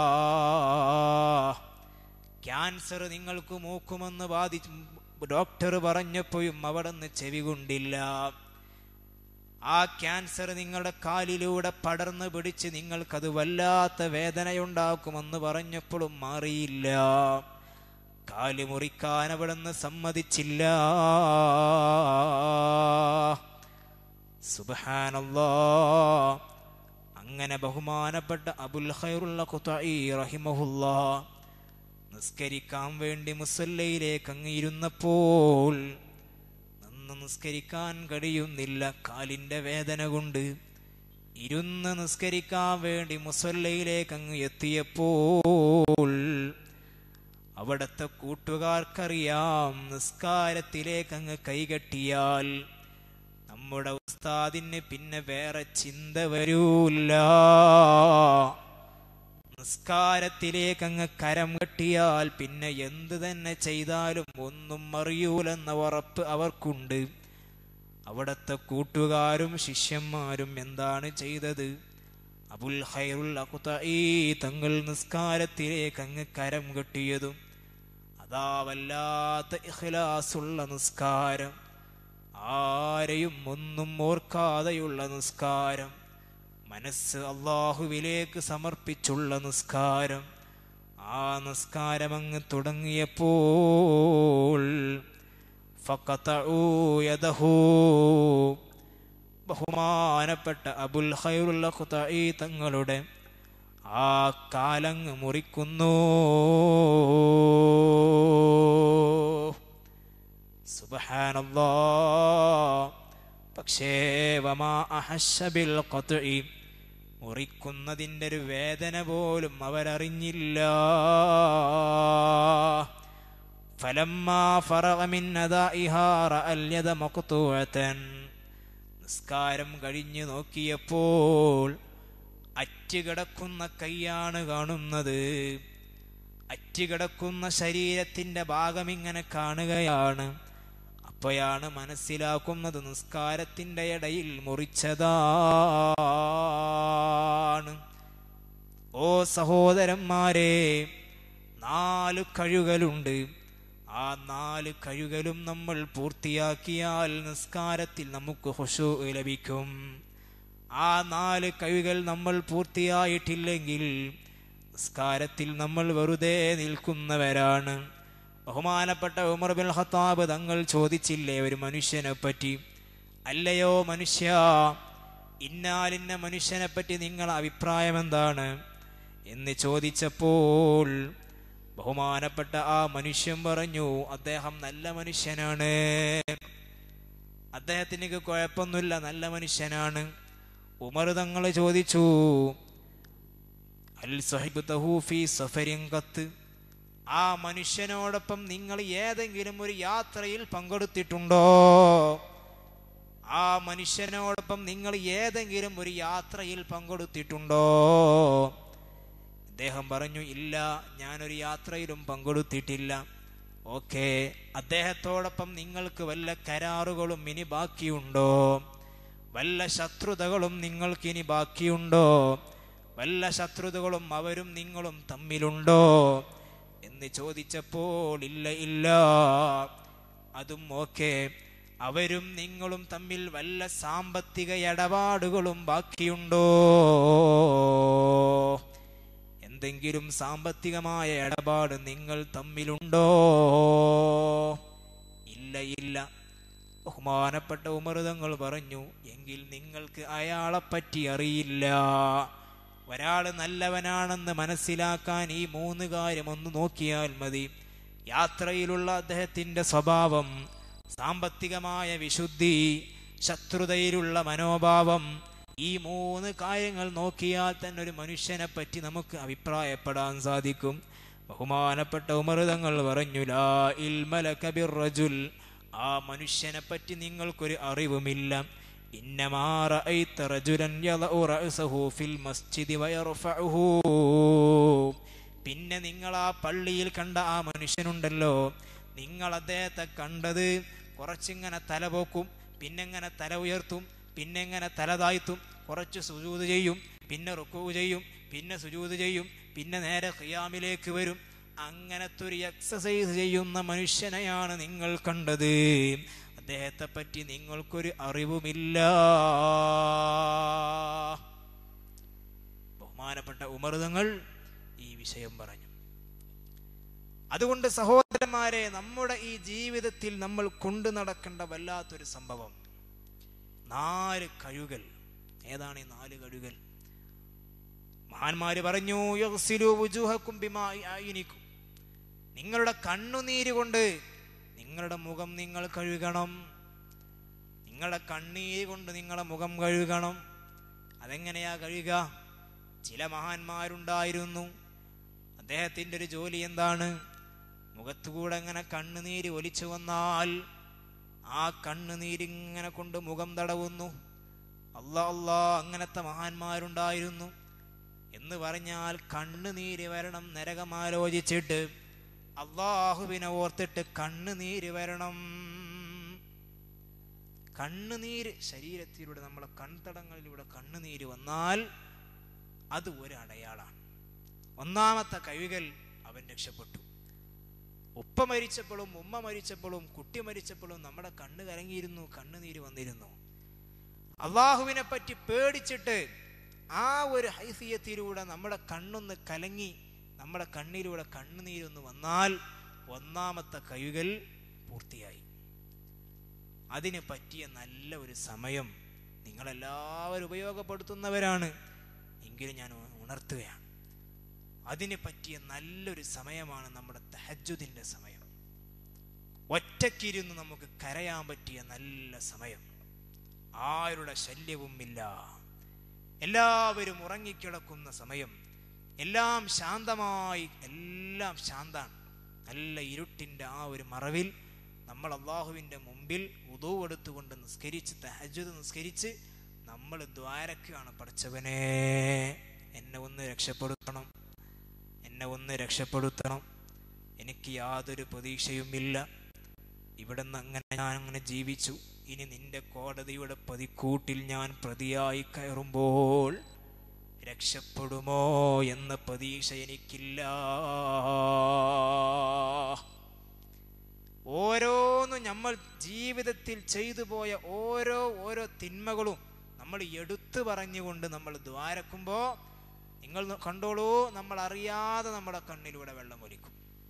ക്യാൻസർ നിങ്ങൾക്ക് മൂക്കുമെന്ന് ബാധിച്ചു ഡോക്ടർ പറഞ്ഞപ്പോഴും അവിടെ നിന്ന് ചെവി കൊണ്ടില്ല ആ ക്യാൻസർ നിങ്ങളുടെ കാലിലൂടെ പടർന്നു പിടിച്ച് നിങ്ങൾക്കത് വല്ലാത്ത വേദനയുണ്ടാക്കുമെന്ന് പറഞ്ഞപ്പോഴും മാറിയില്ല കാല് മുറിക്കാൻ അവിടെ നിന്ന് സമ്മതിച്ചില്ല സുബഹാനല്ലാ അങ്ങനെ ബഹുമാനപ്പെട്ട അബുൽ ഖൈറുള്ള ഖുത്ഈ റഹിമഹുല്ലാ നിസ്കരിക്കാൻ വേണ്ടി മുസല്ലയിലേക്ക് അങ്ങ് ഇരുന്നപ്പോൾ നിന്ന് നിസ്കരിക്കാൻ കഴിയുന്നില്ല കാലിന്റെ വേദന കൊണ്ട് ഇരുന്ന് നിസ്കരിക്കാൻ വേണ്ടി മുസല്ലയിലേക്ക് അങ്ങ് എത്തിയപ്പോൾ അവിടത്തെ കൂട്ടുകാർക്കറിയാം നിസ്കാരത്തിലേക്ക് അങ്ങ് കൈകെട്ടിയാൽ നമ്മുടെ ഉസ്താദിന് പിന്നെ വേറെ ചിന്ത വരൂല്ല നിസ്കാരത്തിലേക്ക് അങ്ങ് കരം കെട്ടിയാൽ പിന്നെ എന്ത് തന്നെ ചെയ്താലും ഒന്നും അറിയൂലെന്ന ഉറപ്പ് അവർക്കുണ്ട് അവിടത്തെ കൂട്ടുകാരും ശിഷ്യന്മാരും എന്താണ് ചെയ്തത് അബുൽ ഖൈറുൽ അഖ്തഈ തങ്ങൾ നിസ്കാരത്തിലേക്ക് അങ്ങ് കരം കെട്ടിയതും അതാ വല്ലാത്ത ഇഖ്ലാസുള്ള നിസ്കാരം ആരെയും ഒന്നും ഓർക്കാതെയുള്ള നിസ്കാരം മനസ്സ് അള്ളാഹുവിലേക്ക് സമർപ്പിച്ചുള്ള നിസ്കാരം ആ നിസ്കാരം അങ്ങ് തുടങ്ങിയപ്പോൾ ഫഖതഉ യദഹു ബഹുമാനപ്പെട്ട അബുൽ ഖൈറുൽ ഖുതഈ തങ്ങളുടെ ആ കാലങ്ങ് മുറിക്കുന്നു സുബ്ഹാനല്ലാ പക്ഷേ വമാ അഹസ്സ ബിൽ ഖത്ഇ മുറിക്കുന്നതിൻ്റെ ഒരു വേദന പോലും അവരറിഞ്ഞില്ല ഫലമ്മാ ഫറഗ മിൻ അദാഇഹാ റഅൽ യദ മഖ്തൂഅതൻ നിസ്കാരം കഴിഞ്ഞു നോക്കിയപ്പോൾ അറ്റുകിടക്കുന്ന കൈയാണ് കാണുന്നത് അറ്റുകിടക്കുന്ന ശരീരത്തിന്റെ ഭാഗം ഇങ്ങനെ കാണുകയാണ് അപ്പോഴാണ് മനസ്സിലാക്കുന്നത് നിസ്കാരത്തിന്റെ ഇടയിൽ മുറിച്ചതാണ് ഓ സഹോദരന്മാരെ നാല് കഴുകലുണ്ട് ആ നാല് കഴുകലും നമ്മൾ പൂർത്തിയാക്കിയാൽ നിസ്കാരത്തിൽ നമുക്ക് ഹുഷു ലഭിക്കും ആ നാല് കഴുകൽ നമ്മൾ പൂർത്തിയായിട്ടില്ലെങ്കിൽ നിസ്കാരത്തിൽ നമ്മൾ വെറുതെ നിൽക്കുന്നവരാണ് ബഹുമാനപ്പെട്ട ഉമർ ബിൻ ഖത്താബ് തങ്ങൾ ചോദിച്ചില്ലേ ഒരു മനുഷ്യനെ പറ്റി അല്ലയോ മനുഷ്യ ഇന്നാലിന്ന മനുഷ്യനെ പറ്റി നിങ്ങളുടെ അഭിപ്രായം എന്താണ് എന്ന് ചോദിച്ചപ്പോൾ ബഹുമാനപ്പെട്ട ആ മനുഷ്യൻ പറഞ്ഞു അദ്ദേഹം നല്ല മനുഷ്യനാണ് അദ്ദേഹത്തിന് കുഴപ്പമൊന്നുമില്ല നല്ല മനുഷ്യനാണ് ഉമർ തങ്ങൾ ചോദിച്ചു അൽ സഹിബ് തഹൂഫി സഫരിൻ കത്ത് ആ മനുഷ്യനോടൊപ്പം നിങ്ങൾ ഏതെങ്കിലും ഒരു യാത്രയിൽ പങ്കെടുത്തിട്ടുണ്ടോ ആ മനുഷ്യനോടൊപ്പം നിങ്ങൾ ഏതെങ്കിലും ഒരു യാത്രയിൽ പങ്കെടുത്തിട്ടുണ്ടോ അദ്ദേഹം പറഞ്ഞു ഇല്ല ഞാനൊരു യാത്രയിലും പങ്കെടുത്തിട്ടില്ല ഓക്കെ അദ്ദേഹത്തോടൊപ്പം നിങ്ങൾക്ക് വല്ല കരാറുകളും ഇനി ബാക്കിയുണ്ടോ വല്ല ശത്രുതകളും നിങ്ങൾക്ക് ഇനി ബാക്കിയുണ്ടോ വല്ല ശത്രുതകളും അവരും നിങ്ങളും തമ്മിലുണ്ടോ എന്ന് ചോദിച്ചപ്പോൾ ഇല്ല ഇല്ല അതും ഓക്കെ അവരും നിങ്ങളും തമ്മിൽ വല്ല സാമ്പത്തിക ഇടപാടുകളും ബാക്കിയുണ്ടോ എന്തെങ്കിലും സാമ്പത്തികമായ ഇടപാട് നിങ്ങൾ തമ്മിലുണ്ടോ ഇല്ല ഇല്ല ബഹുമാനപ്പെട്ട ഉമൃതങ്ങൾ പറഞ്ഞു എങ്കിൽ നിങ്ങൾക്ക് അയാളെ പറ്റി അറിയില്ല ഒരാൾ നല്ലവനാണെന്ന് മനസ്സിലാക്കാൻ ഈ മൂന്ന് കാര്യം ഒന്ന് നോക്കിയാൽ മതി യാത്രയിലുള്ള അദ്ദേഹത്തിന്റെ സ്വഭാവം സാമ്പത്തികമായ വിശുദ്ധി ശത്രുതയിലുള്ള മനോഭാവം ഈ മൂന്ന് കാര്യങ്ങൾ നോക്കിയാൽ തന്നെ ഒരു മനുഷ്യനെ പറ്റി നമുക്ക് അഭിപ്രായപ്പെടാൻ സാധിക്കും ബഹുമാനപ്പെട്ട ഉമൃതങ്ങൾ പറഞ്ഞു ലാ ഇൽമല കബിർ റജുൽ ആ മനുഷ്യനെ പറ്റി നിങ്ങൾക്കൊരു അറിവുമില്ല ഇന്നമാ റഅയ്ത റജുലൻ യളഉ റഅസഹു ഫിൽ മസ്ജിദി വയർഫഉഹു പിന്നെ നിങ്ങൾ ആ പള്ളിയിൽ കണ്ട ആ മനുഷ്യനുണ്ടല്ലോ നിങ്ങൾ അദ്ദേഹത്തെ കണ്ടത് കുറച്ചിങ്ങനെ തല പോക്കും പിന്നെങ്ങനെ തല ഉയർത്തും പിന്നെ ഇങ്ങനെ തല താഴ്ത്തും കുറച്ച് സുജൂത് ചെയ്യും പിന്നെ റുക്കു ചെയ്യും പിന്നെ സുജൂത് ചെയ്യും പിന്നെ നേരെ ഖിയാമിലേക്ക് വരും അങ്ങനത്തെ ഒരു എക്സസൈസ് ചെയ്യുന്ന മനുഷ്യനെയാണ് നിങ്ങൾ കണ്ടത് അദ്ദേഹത്തെ പറ്റി നിങ്ങൾക്കൊരു അറിവുമില്ല ബഹുമാനപ്പെട്ട ഉമർതങ്ങൾ ഈ വിഷയം പറഞ്ഞു അതുകൊണ്ട് സഹോദരന്മാരെ നമ്മുടെ ഈ ജീവിതത്തിൽ നമ്മൾ കൊണ്ടു നടക്കേണ്ട വല്ലാത്തൊരു സംഭവം നാല് കഴുകൽ ഏതാണ് ഈ നാല് കഴുകൽ മഹാന്മാര് പറഞ്ഞു യഗ്സിലു വുജൂഹക്കും ബിമാഇ അയ്നിക്കും നിങ്ങളുടെ കണ്ണുനീര് കൊണ്ട് നിങ്ങളുടെ മുഖം നിങ്ങൾ കഴുകണം നിങ്ങളുടെ കണ്ണീര് കൊണ്ട് നിങ്ങളുടെ മുഖം കഴുകണം അതെങ്ങനെയാ കഴുകുക ചില മഹാന്മാരുണ്ടായിരുന്നു അദ്ദേഹത്തിൻ്റെ ഒരു ജോലി എന്താണ് മുഖത്തുകൂടെ ഇങ്ങനെ കണ്ണുനീര് ഒലിച്ചു വന്നാൽ ആ കണ്ണുനീരിങ്ങനെ കൊണ്ട് മുഖം തടവുന്നു അല്ലാ അല്ലാ അങ്ങനത്തെ മഹാന്മാരുണ്ടായിരുന്നു എന്ന് പറഞ്ഞാൽ കണ്ണുനീര് വരണം നരകം ആലോചിച്ചിട്ട് അള്ളാഹുവിനെ ഓർത്തിട്ട് കണ്ണുനീര് വരണം കണ്ണുനീര് ശരീരത്തിലൂടെ നമ്മളെ കൺതടങ്ങളിലൂടെ കണ്ണുനീര് വന്നാൽ അത് ഒരു അടയാളാണ് ഒന്നാമത്തെ കഴുകൽ അവൻ രക്ഷപ്പെട്ടു ഉപ്പ മരിച്ചപ്പോഴും ഉമ്മ മരിച്ചപ്പോഴും കുട്ടി മരിച്ചപ്പോഴും നമ്മുടെ കണ്ണ് കലങ്ങിയിരുന്നു കണ്ണുനീര് വന്നിരുന്നു അള്ളാഹുവിനെ പറ്റി പേടിച്ചിട്ട് ആ ഒരു ഹൈസിയത്തിലൂടെ നമ്മുടെ കണ്ണൊന്ന് കലങ്ങി നമ്മുടെ കണ്ണിലൂടെ കണ്ണുനീരൊന്ന് വന്നാൽ ഒന്നാമത്തെ കഴുകൽ പൂർത്തിയായി അതിന് പറ്റിയ നല്ല ഒരു സമയം നിങ്ങളെല്ലാവരും ഉപയോഗപ്പെടുത്തുന്നവരാണ് എങ്കിലും ഞാൻ ഉണർത്തുകയാണ് അതിന് പറ്റിയ നല്ലൊരു സമയമാണ് നമ്മുടെ തഹജുദിൻ്റെ സമയം ഒറ്റക്കിരുന്ന് നമുക്ക് കരയാൻ പറ്റിയ നല്ല സമയം ആരുടെ ശല്യവും ഇല്ല എല്ലാവരും ഉറങ്ങിക്കിടക്കുന്ന സമയം എല്ലാം ശാന്തമായി എല്ലാം ശാന്താണ് നല്ല ഇരുട്ടിൻ്റെ ആ ഒരു മറവിൽ നമ്മൾ അള്ളാഹുവിൻ്റെ മുമ്പിൽ ഉദോ എടുത്തുകൊണ്ട് നിസ്കരിച്ച് തഹജുദ് നിസ്കരിച്ച് നമ്മൾ ദ്വാരക്കാണ് പഠിച്ചവനെ എന്നെ ഒന്ന് രക്ഷപ്പെടുത്തണം എന്നെ ഒന്ന് രക്ഷപ്പെടുത്തണം എനിക്ക് യാതൊരു പ്രതീക്ഷയുമില്ല ഇവിടെ നിന്ന് അങ്ങനെ ഞാൻ അങ്ങനെ ജീവിച്ചു ഇനി നിന്റെ കോടതിയുടെ പതിക്കൂട്ടിൽ ഞാൻ പ്രതിയായി കയറുമ്പോൾ രക്ഷപ്പെടുമോ എന്ന പ്രതീക്ഷ എനിക്കില്ല ഓരോന്നും നമ്മൾ ജീവിതത്തിൽ ചെയ്തു പോയ ഓരോ ഓരോ തിന്മകളും നമ്മൾ എടുത്തു പറഞ്ഞുകൊണ്ട് നമ്മൾ ദ്വാരക്കുമ്പോൾ നിങ്ങൾ കണ്ടോളൂ നമ്മൾ അറിയാതെ നമ്മുടെ കണ്ണിലൂടെ വെള്ളം ഒലിക്കും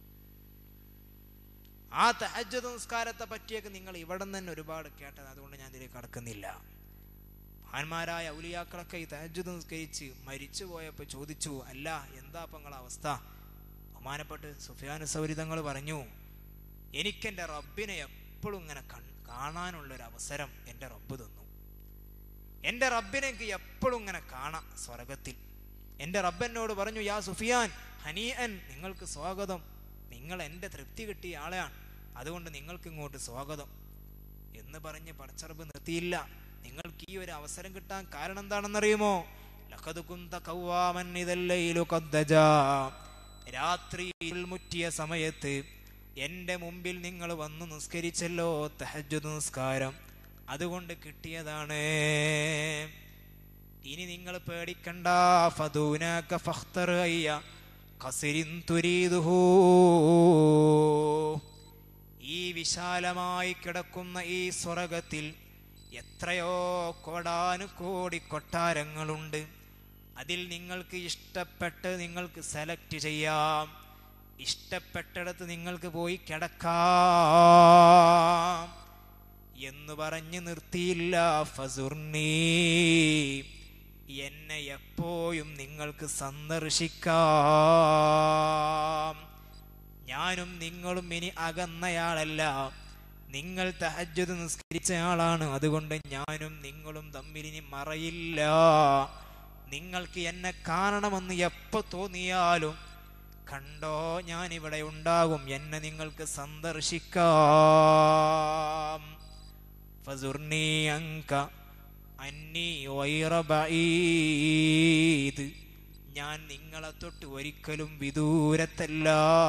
ആ തഹജ്ജുദ് നിസ്കാരത്തെ പറ്റിയൊക്കെ നിങ്ങൾ ഇവിടെ തന്നെ ഒരുപാട് കേട്ടത് അതുകൊണ്ട് ഞാൻ ഇതിലേക്ക് കടക്കുന്നില്ല മഹാന്മാരായ ഔലിയാക്കളൊക്കെ ഈ തഹജ്ജുദ് നിസ്കരിച്ച് മരിച്ചു പോയപ്പോൾ ചോദിച്ചു അല്ല എന്താ അപ്പം നിങ്ങളെ അവസ്ഥ ബഹുമാനപ്പെട്ട് സുഫിയാനു സൗരിതങ്ങൾ പറഞ്ഞു എനിക്കെൻ്റെ റബ്ബിനെ എപ്പോഴും ഇങ്ങനെ കാണാനുള്ളൊരു അവസരം എൻ്റെ റബ്ബ് തന്നു എൻ്റെ റബ്ബിനെ എനിക്ക് എപ്പോഴും ഇങ്ങനെ കാണാം സ്വർഗത്തിൽ എൻ്റെ റബ്ബനോട് പറഞ്ഞു യാ സുഫിയാൻ ഹനീഅൻ നിങ്ങൾക്ക് സ്വാഗതം നിങ്ങൾ എൻ്റെ തൃപ്തി കിട്ടിയ ആളെയാണ് അതുകൊണ്ട് നിങ്ങൾക്ക് ഇങ്ങോട്ട് സ്വാഗതം എന്ന് പറഞ്ഞ് പടച്ചറബ് നിർത്തിയില്ല നിങ്ങൾക്ക് ഈ ഒരു അവസരം കിട്ടാൻ കാരണം എന്താണെന്നറിയുമോ ലഖദ് കുന്ത കൗവാമൻ ഇതല്ലയിലു കദ്ദജാ രാത്രിയിൽ മുറ്റിയ സമയത്ത് എൻ്റെ മുമ്പിൽ നിങ്ങൾ വന്ന് നിസ്കരിച്ചല്ലോ തഹജ്ജുദ് നിസ്കാരം അതുകൊണ്ട് കിട്ടിയതാണ് ഇനി നിങ്ങൾ പേടിക്കണ്ട ഫദൂനക ഫഖ്തർ അയ്യ ഖസിരിൻ തുരീദുഹു ഈ വിശാലമായി കിടക്കുന്ന ഈ സ്വർഗത്തിൽ എത്രയോ കോടാനു കോടി കൊട്ടാരങ്ങളുണ്ട് അതിൽ നിങ്ങൾക്ക് ഇഷ്ടപ്പെട്ട് നിങ്ങൾക്ക് സെലക്ട് ചെയ്യാം ഇഷ്ടപ്പെട്ടിടത്ത് നിങ്ങൾക്ക് പോയി കിടക്കാം എന്ന് പറഞ്ഞ് നിർത്തിയില്ല ഫസുർണി എന്നെ എപ്പോഴും നിങ്ങൾക്ക് സന്ദർശിക്കാം ഞാനും നിങ്ങളും ഇനി അകന്നയാളല്ല നിങ്ങൾ തഹജ്ജുദ് നിസ്കരിച്ച ആളാണ് അതുകൊണ്ട് ഞാനും നിങ്ങളും തമ്മിൽ ഇനി മറയില്ല നിങ്ങൾക്ക് എന്നെ കാണണമെന്ന് എപ്പോ തോന്നിയാലും കണ്ടോ ഞാൻ ഇവിടെ ഉണ്ടാകും എന്നെ നിങ്ങൾക്ക് സന്ദർശിക്കാം ഫസുർണി അങ്ക അന്നി വൈറബീദ് ഞാൻ നിങ്ങളെ തൊട്ട് ഒരിക്കലും വിദൂരത്തല്ല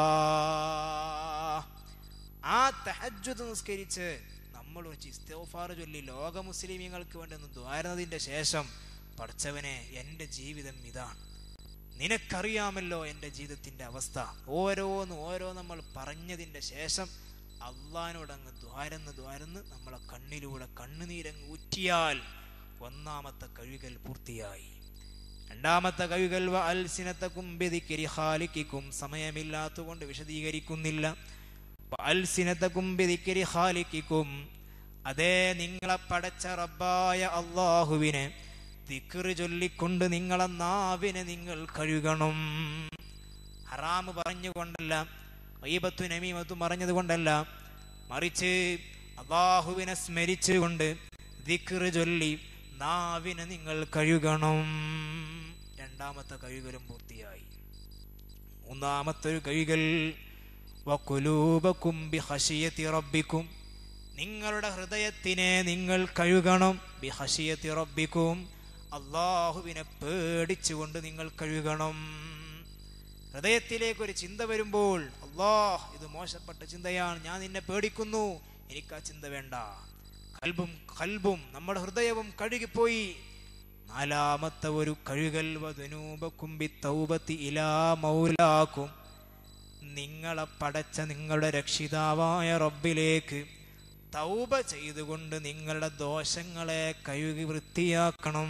ആ തഹജ്ജുദ് നിസ്കരിച്ച് നമ്മൾ ഒരു ഇസ്തോഫാർ ചൊല്ലി ലോക മുസ്ലിമീങ്ങൾക്ക് വേണ്ടി ഒന്ന് ദ്വാരുന്നതിൻ്റെ ശേഷം പഠിച്ചവനെ എൻ്റെ ജീവിതം ഇതാണ് നിനക്കറിയാമല്ലോ എൻ്റെ ജീവിതത്തിൻ്റെ അവസ്ഥ ഓരോന്ന് ഓരോ നമ്മൾ പറഞ്ഞതിൻ്റെ ശേഷം അള്ളഹാനോട് അങ്ങ് ദ്വാരന്ന് ദ്വാരന്ന് നമ്മളെ കണ്ണിലൂടെ കണ്ണുനീരങ്ങ് ഊറ്റിയാൽ ഒന്നാമത്തെ കഴുകൽ പൂർത്തിയായി രണ്ടാമത്തെ കഴുകൽ അൽസിനത്തക്കും ഹാലിക്കും സമയമില്ലാത്തതുകൊണ്ട് വിശദീകരിക്കുന്നില്ല അൽസിനത്തക്കും ഹാലിക്കും അതേ നിങ്ങളെ പടച്ച റബ്ബായ അള്ളാഹുവിനെ ദിക്കറ് ചൊല്ലിക്കൊണ്ട് നിങ്ങളെ നാവിനെ നിങ്ങൾ കഴുകണം ഹറാമ് പറഞ്ഞുകൊണ്ടല്ല ഐബത്തു നമീമത്തും പറഞ്ഞത് കൊണ്ടല്ല മറിച്ച് അള്ളാഹുവിനെ സ്മരിച്ചുകൊണ്ട് ദിക്കറ് ചൊല്ലി നാവിനെ നിങ്ങൾ കഴുകണം രണ്ടാമത്തെ കഴുകലും പൂർത്തിയായി മൂന്നാമത്തെ ഒരു കഴുകൽ വക്കുലൂബക്കും ബിഹഷിയത്തി റബ്ബിക്കും നിങ്ങളുടെ ഹൃദയത്തിനെ നിങ്ങൾ കഴുകണം ബിഹഷിയത്തി റബ്ബിക്കും അള്ളാഹുവിനെ പേടിച്ചുകൊണ്ട് നിങ്ങൾ കഴുകണം ഹൃദയത്തിലേക്ക് ഒരു ചിന്ത വരുമ്പോൾ അള്ളാഹ് ഇത് മോശപ്പെട്ട ചിന്തയാണ് ഞാൻ നിന്നെ പേടിക്കുന്നു എനിക്ക് ആ ചിന്ത വേണ്ട കൽബും കൽബും നമ്മുടെ ഹൃദയവും കഴുകിപ്പോയി നാലാമത്തെ ഒരു കഴുകൽ വധനൂപക്കുംബി തൗബത്തി ഇലാ മൗലാക്കും നിങ്ങളെ പടച്ച നിങ്ങളുടെ രക്ഷിതാവായ റബ്ബിലേക്ക് തൗബ ചെയ്തുകൊണ്ട് നിങ്ങളുടെ ദോഷങ്ങളെ കഴുകി വൃത്തിയാക്കണം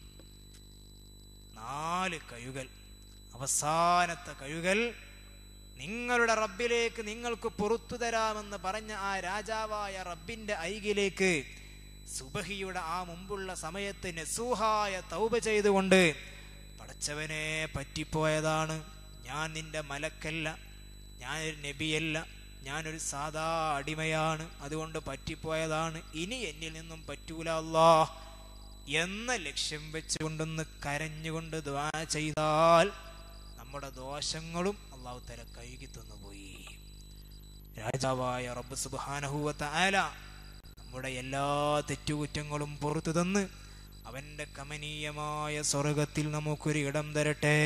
നാല് കഴുകൽ അവസാനത്തെ കഴുകൽ നിങ്ങളുടെ റബ്ബിലേക്ക് നിങ്ങൾക്ക് പുറത്തു തരാമെന്ന് പറഞ്ഞ ആ രാജാവായ റബ്ബിന്റെ അരികിലേക്ക് സുബഹിയുടെ ആ മുമ്പുള്ള സമയത്ത് നസൂഹായ തൗബ ചെയ്തുകൊണ്ട് പടച്ചവനെ പറ്റിപ്പോയതാണ് ഞാൻ നിന്റെ മലക്കല്ല ഞാനൊരു നബിയല്ല ഞാനൊരു സാധാ അടിമയാണ് അതുകൊണ്ട് പറ്റിപ്പോയതാണ് ഇനി എന്നിൽ നിന്നും പറ്റൂല അല്ലാ എന്ന ലക്ഷ്യം വെച്ചുകൊണ്ടൊന്ന് കരഞ്ഞുകൊണ്ട് ദ്വാ ചെയ്താൽ നമ്മുടെ ദോഷങ്ങളും അള്ളാഹു തല കഴുകി തന്നുപോയി രാജാവായ റബ്ബ് സുബാനഹൂവത്ത ആല നമ്മുടെ എല്ലാ തെറ്റുകുറ്റങ്ങളും പുറത്തു തന്ന് അവന്റെ കമനീയമായ സ്വർഗത്തിൽ നമുക്കൊരു ഇടം തരട്ടെ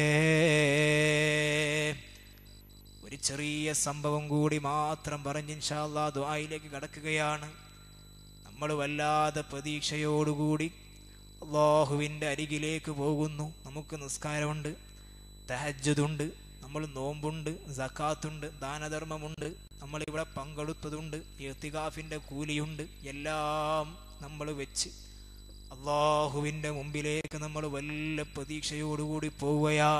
ഒരു ചെറിയ സംഭവം കൂടി മാത്രം പറഞ്ഞ് ഇൻഷാല്ലാ ദ്വായിലേക്ക് കടക്കുകയാണ് നമ്മൾ വല്ലാതെ പ്രതീക്ഷയോടുകൂടി അള്ളാഹുവിൻ്റെ അരികിലേക്ക് പോകുന്നു നമുക്ക് നിസ്കാരമുണ്ട് തഹജ്ജുദുണ്ട് നമ്മൾ നോമ്പുണ്ട് സക്കാത്തുണ്ട് ദാനധർമ്മമുണ്ട് നമ്മളിവിടെ പങ്കെടുത്തതുണ്ട് എത്തികാഫിൻ്റെ കൂലിയുണ്ട് എല്ലാം നമ്മൾ വെച്ച് അള്ളാഹുവിൻ്റെ മുമ്പിലേക്ക് നമ്മൾ വല്ല പ്രതീക്ഷയോടുകൂടി പോവുകയാ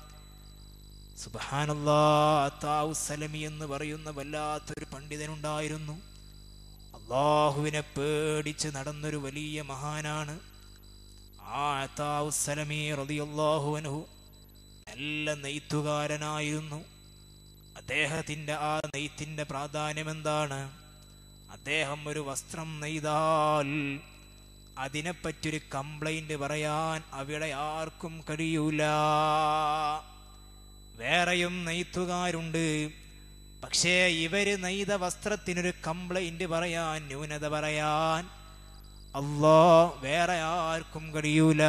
സുബാനല്ലാത്താവുസലമി എന്ന് പറയുന്ന വല്ലാത്തൊരു പണ്ഡിതനുണ്ടായിരുന്നു അള്ളാഹുവിനെ പേടിച്ച് നടന്നൊരു വലിയ മഹാനാണ് ആ അത്താവുസലമി റതിയല്ലാഹുവനഹു നല്ല നെയ്ത്തുകാരനായിരുന്നു അദ്ദേഹത്തിന്റെ ആ നെയ്ത്തിന്റെ പ്രാധാന്യം എന്താണ് അദ്ദേഹം ഒരു വസ്ത്രം നെയ്താൽ അതിനെപ്പറ്റൊരു കംപ്ലൈന്റ് പറയാൻ അവിടെ ആർക്കും കഴിയൂല വേറെയും നെയ്ത്തുകാരുണ്ട് പക്ഷേ ഇവര് നെയ്ത വസ്ത്രത്തിനൊരു കംപ്ലൈന്റ് പറയാൻ ന്യൂനത പറയാൻ അല്ലോ വേറെ ആർക്കും കഴിയൂല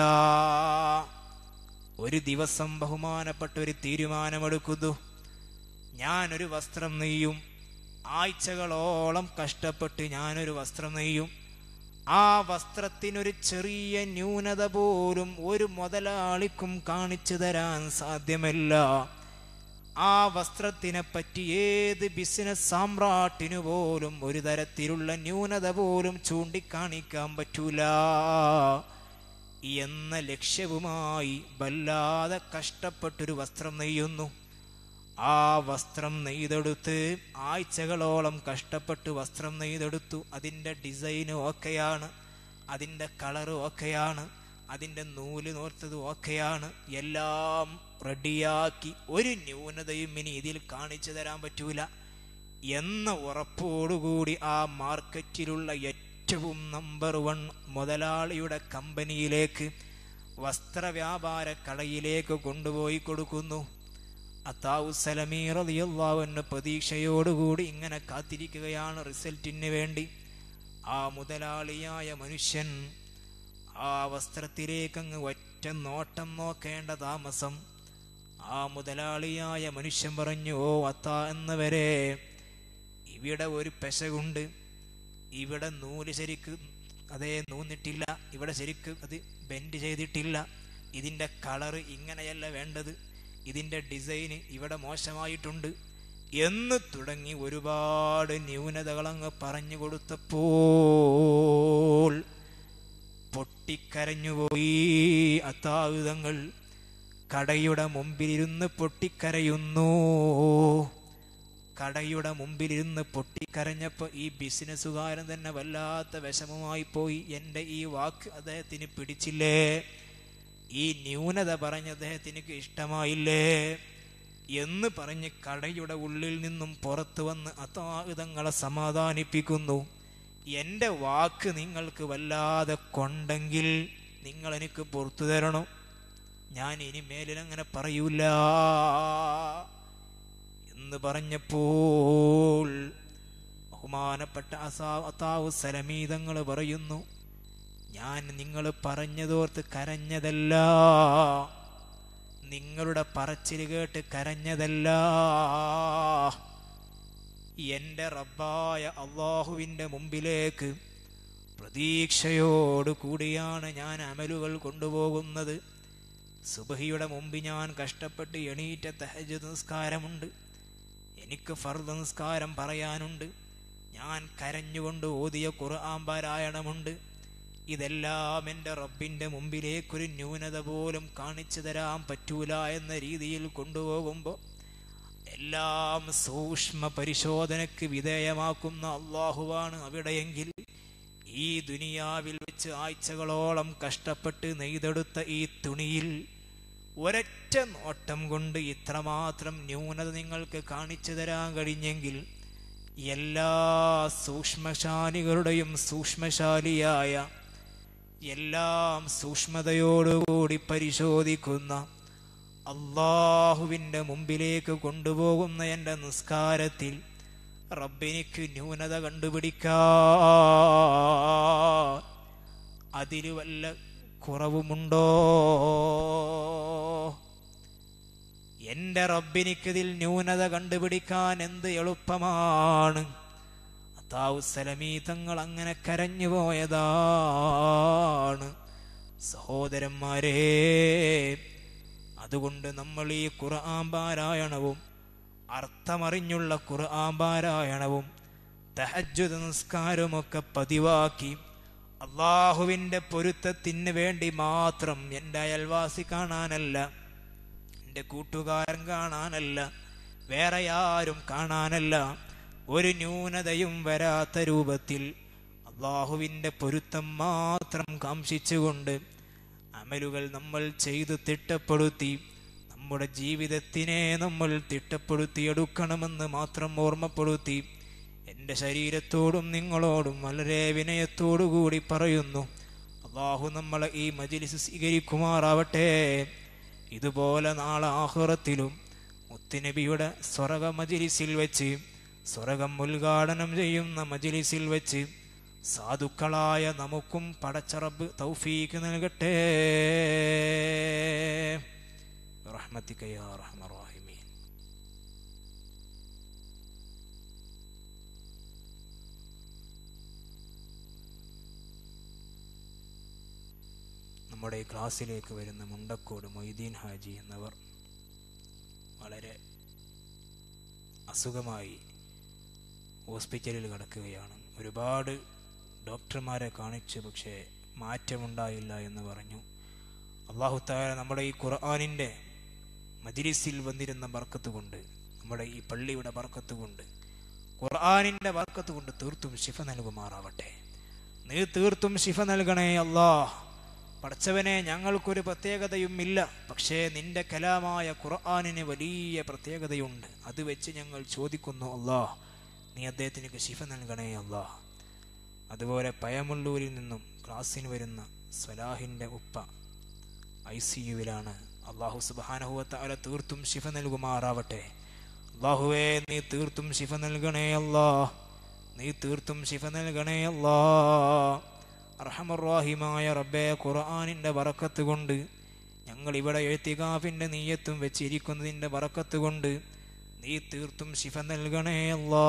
ഒരു ദിവസം ബഹുമാനപ്പെട്ട ഒരു തീരുമാനമെടുക്കുന്നു ഞാനൊരു വസ്ത്രം നെയ്യും ആഴ്ചകളോളം കഷ്ടപ്പെട്ട് ഞാനൊരു വസ്ത്രം നെയ്യും ആ വസ്ത്രത്തിനൊരു ചെറിയ ന്യൂനത പോലും ഒരു മുതലാളിക്കും കാണിച്ചു തരാൻ സാധ്യമല്ല ആ വസ്ത്രത്തിനെ പറ്റി ഏത് ബിസിനസ് സാമ്രാട്ടിനു പോലും ഒരു തരത്തിലുള്ള ന്യൂനത പോലും ചൂണ്ടിക്കാണിക്കാൻ പറ്റൂല എന്ന ലക്ഷ്യവുമായി വല്ലാതെ കഷ്ടപ്പെട്ടൊരു വസ്ത്രം നെയ്യുന്നു ആ വസ്ത്രം നെയ്തെടുത്ത് ആഴ്ചകളോളം കഷ്ടപ്പെട്ട് വസ്ത്രം നെയ്തെടുത്തു അതിൻ്റെ ഡിസൈനും ഒക്കെയാണ് അതിൻ്റെ കളറും ഒക്കെയാണ് അതിൻ്റെ നൂല് നോർത്തതും ഒക്കെയാണ് എല്ലാം റെഡിയാക്കി ഒരു ന്യൂനതയും ഇനി ഇതിൽ കാണിച്ചു തരാൻ പറ്റൂല എന്ന ഉറപ്പോടുകൂടി ആ മാർക്കറ്റിലുള്ള ഏറ്റവും നമ്പർ വൺ മുതലാളിയുടെ കമ്പനിയിലേക്ക് വസ്ത്രവ്യാപാര കടയിലേക്ക് കൊണ്ടുപോയി കൊടുക്കുന്നു അത്താവു സലമീർ അലിയല്ലാവെന്ന് പ്രതീക്ഷയോടുകൂടി ഇങ്ങനെ കാത്തിരിക്കുകയാണ് റിസൾട്ടിന് വേണ്ടി ആ മുതലാളിയായ മനുഷ്യൻ ആ വസ്ത്രത്തിലേക്ക് അങ്ങ് ഒറ്റ നോട്ടം നോക്കേണ്ട താമസം ആ മുതലാളിയായ മനുഷ്യൻ പറഞ്ഞു ഓ അത്ത എന്നവരെ ഇവിടെ ഒരു പെശകുണ്ട് ഇവിടെ നൂല് ശരിക്ക് അതേ നൂന്നിട്ടില്ല ഇവിടെ ശരിക്ക് അത് ബെൻഡ് ചെയ്തിട്ടില്ല ഇതിൻ്റെ കളറ് ഇങ്ങനെയല്ല വേണ്ടത് ഇതിൻ്റെ ഡിസൈന് ഇവിടെ മോശമായിട്ടുണ്ട് എന്ന് തുടങ്ങി ഒരുപാട് ന്യൂനതകളങ്ങ് പറഞ്ഞു കൊടുത്തപ്പോൾ പൊട്ടിക്കരഞ്ഞുപോയി അത്തായുധങ്ങൾ കടയുടെ മുമ്പിലിരുന്ന് പൊട്ടിക്കരയുന്നു കടയുടെ മുമ്പിലിരുന്ന് പൊട്ടിക്കരഞ്ഞപ്പോൾ ഈ ബിസിനസ്സുകാരൻ തന്നെ വല്ലാത്ത വിഷമമായി പോയി എൻ്റെ ഈ വാക്ക് അദ്ദേഹത്തിന് പിടിച്ചില്ലേ ഈ ന്യൂനത പറഞ്ഞ് അദ്ദേഹത്തിന് ഇഷ്ടമായില്ലേ എന്ന് പറഞ്ഞ് കടയുടെ ഉള്ളിൽ നിന്നും പുറത്തു വന്ന് അതായുധങ്ങളെ സമാധാനിപ്പിക്കുന്നു എൻ്റെ വാക്ക് നിങ്ങൾക്ക് വല്ലാതെ കൊണ്ടെങ്കിൽ നിങ്ങൾ എനിക്ക് പുറത്തു തരണം ഞാൻ ഇനി മേലിൽ അങ്ങനെ പറയൂല എന്ന് പറഞ്ഞപ്പോൾ ബഹുമാനപ്പെട്ട അസാ അതാവ് സലമീതങ്ങൾ പറയുന്നു ഞാൻ നിങ്ങൾ പറഞ്ഞതോർത്ത് കരഞ്ഞതല്ല നിങ്ങളുടെ പറച്ചിൽ കേട്ട് കരഞ്ഞതല്ല എൻ്റെ റബ്ബായ അള്ളാഹുവിൻ്റെ മുമ്പിലേക്ക് പ്രതീക്ഷയോട് കൂടിയാണ് ഞാൻ അമലുകൾ കൊണ്ടുപോകുന്നത് സുബഹിയുടെ മുമ്പ് ഞാൻ കഷ്ടപ്പെട്ട് എണീറ്റ തഹജ് നിസ്കാരമുണ്ട് എനിക്ക് ഫർദ് നിസ്കാരം പറയാനുണ്ട് ഞാൻ കരഞ്ഞുകൊണ്ട് ഓതിയ ഖുർആൻ പാരായണമുണ്ട് ഇതെല്ലാം എൻ്റെ റബ്ബിൻ്റെ മുമ്പിലേക്കൊരു ന്യൂനത പോലും കാണിച്ചു തരാൻ പറ്റൂല എന്ന രീതിയിൽ കൊണ്ടുപോകുമ്പോൾ എല്ലാം സൂക്ഷ്മ പരിശോധനയ്ക്ക് വിധേയമാക്കുന്ന അള്ളാഹുവാണ് അവിടെയെങ്കിൽ ഈ ദുനിയാവിൽ വെച്ച് ആഴ്ചകളോളം കഷ്ടപ്പെട്ട് നെയ്തെടുത്ത ഈ തുണിയിൽ ഒരൊറ്റ നോട്ടം കൊണ്ട് ഇത്രമാത്രം ന്യൂനത നിങ്ങൾക്ക് കാണിച്ചു തരാൻ കഴിഞ്ഞെങ്കിൽ എല്ലാ സൂക്ഷ്മശാലികളുടെയും സൂക്ഷ്മശാലിയായ എല്ലാം സൂക്ഷ്മതയോടുകൂടി പരിശോധിക്കുന്ന അള്ളാഹുവിൻ്റെ മുമ്പിലേക്ക് കൊണ്ടുപോകുന്ന എൻ്റെ നിസ്കാരത്തിൽ റബ്ബിനിക്ക് ന്യൂനത കണ്ടുപിടിക്കാ അതിൽ വല്ല കുറവുമുണ്ടോ എൻ്റെ റബ്ബിനിക്കതിൽ ന്യൂനത കണ്ടുപിടിക്കാൻ എന്ത് എളുപ്പമാണ് അതാവു സലമീ തങ്ങൾ അങ്ങനെ കരഞ്ഞു പോയതാണ് സഹോദരന്മാരെ അതുകൊണ്ട് നമ്മൾ ഈ ഖുർആൻ പാരായണവും അർത്ഥമറിഞ്ഞുള്ള ഖുർആൻ പാരായണവും തഹജ്ജുദ് നിസ്കാരമൊക്കെ പതിവാക്കി അള്ളാഹുവിൻ്റെ പൊരുത്തത്തിന് വേണ്ടി മാത്രം എൻ്റെ അയൽവാസി കാണാനല്ല എൻ്റെ കൂട്ടുകാരൻ കാണാനല്ല വേറെ ആരും കാണാനല്ല ഒരു ന്യൂനതയും വരാത്ത രൂപത്തിൽ അള്ളാഹുവിൻ്റെ പൊരുത്തം മാത്രം കാംക്ഷിച്ചുകൊണ്ട് അമലുകൾ നമ്മൾ ചെയ്ത് തിട്ടപ്പെടുത്തി നമ്മുടെ ജീവിതത്തിനെ നമ്മൾ തിട്ടപ്പെടുത്തിയെടുക്കണമെന്ന് മാത്രം ഓർമ്മപ്പെടുത്തി എൻ്റെ ശരീരത്തോടും നിങ്ങളോടും വളരെ വിനയത്തോടുകൂടി പറയുന്നു അള്ളാഹു നമ്മളെ ഈ മജിലിസ് സ്വീകരിക്കുമാറാവട്ടെ ഇതുപോലെ നാളെ ആഹുറത്തിലും മുത്തുനബിയുടെ സ്വർഗ മജിലിസിൽ വെച്ച് സ്വർഗം ഉദ്ഘാടനം ചെയ്യുന്ന മജിലിസിൽ വെച്ച് സാധുക്കളായ നമുക്കും പടച്ചറബ് തൗഫീക്ക് നൽകട്ടെ റഹ്മത്തിക യാ റഹ്മർ റഹീമീൻ നമ്മുടെ ഈ ക്ലാസ്സിലേക്ക് വരുന്ന മുണ്ടക്കോട് മൊയ്തീൻ ഹാജി എന്നവർ വളരെ അസുഖമായി ഹോസ്പിറ്റലിൽ കിടക്കുകയാണ് ഒരുപാട് ഡോക്ടർമാരെ കാണിച്ചു പക്ഷേ മാറ്റമുണ്ടായില്ല എന്ന് പറഞ്ഞു അള്ളാഹു താല നമ്മുടെ ഈ ഖുർആാനിൻ്റെ മജിലിസിൽ വന്നിരുന്ന ബർക്കത്ത് കൊണ്ട് നമ്മുടെ ഈ പള്ളിയുടെ ബർക്കത്ത് കൊണ്ട് ഖുർആാനിൻ്റെ ബർക്കത്ത് കൊണ്ട് തീർത്തും ശിഫ നൽകുമാറാവട്ടെ നീ തീർത്തും ശിഫ നൽകണേ അല്ലാ പടച്ചവനെ ഞങ്ങൾക്കൊരു പ്രത്യേകതയും ഇല്ല പക്ഷേ നിന്റെ കലാമായ ഖുർആാനിന് വലിയ പ്രത്യേകതയുണ്ട് അത് വെച്ച് ഞങ്ങൾ ചോദിക്കുന്നു അല്ലാ നീ അദ്ദേഹത്തിന് ശിഫ നൽകണേ അല്ലാ അതുപോലെ പയമുള്ളൂരിൽ നിന്നും ക്ലാസ്സിന് വരുന്ന സ്വലാഹിൻ്റെ ഉപ്പ ഐ സി യുവിലാണ് അള്ളാഹു സുബാനഹുവത്ത അല തീർത്തും ശിഫ നൽകുമാറാവട്ടെ അള്ളാഹുവേ നീ തീർത്തും ശിഫ നൽകണേ അല്ലാ നീ തീർത്തും ശിഫ നൽകണേ അല്ലാ അർഹമറാഹിമായ റബ്ബെ ഖുർആാനിൻ്റെ വറക്കത്ത് കൊണ്ട് ഞങ്ങൾ ഇവിടെ എഴുത്തികാഫിൻ്റെ നീയത്തും വെച്ചിരിക്കുന്നതിൻ്റെ വറക്കത്ത് കൊണ്ട് നീ തീർത്തും ശിഫ നൽകണേ അല്ലാ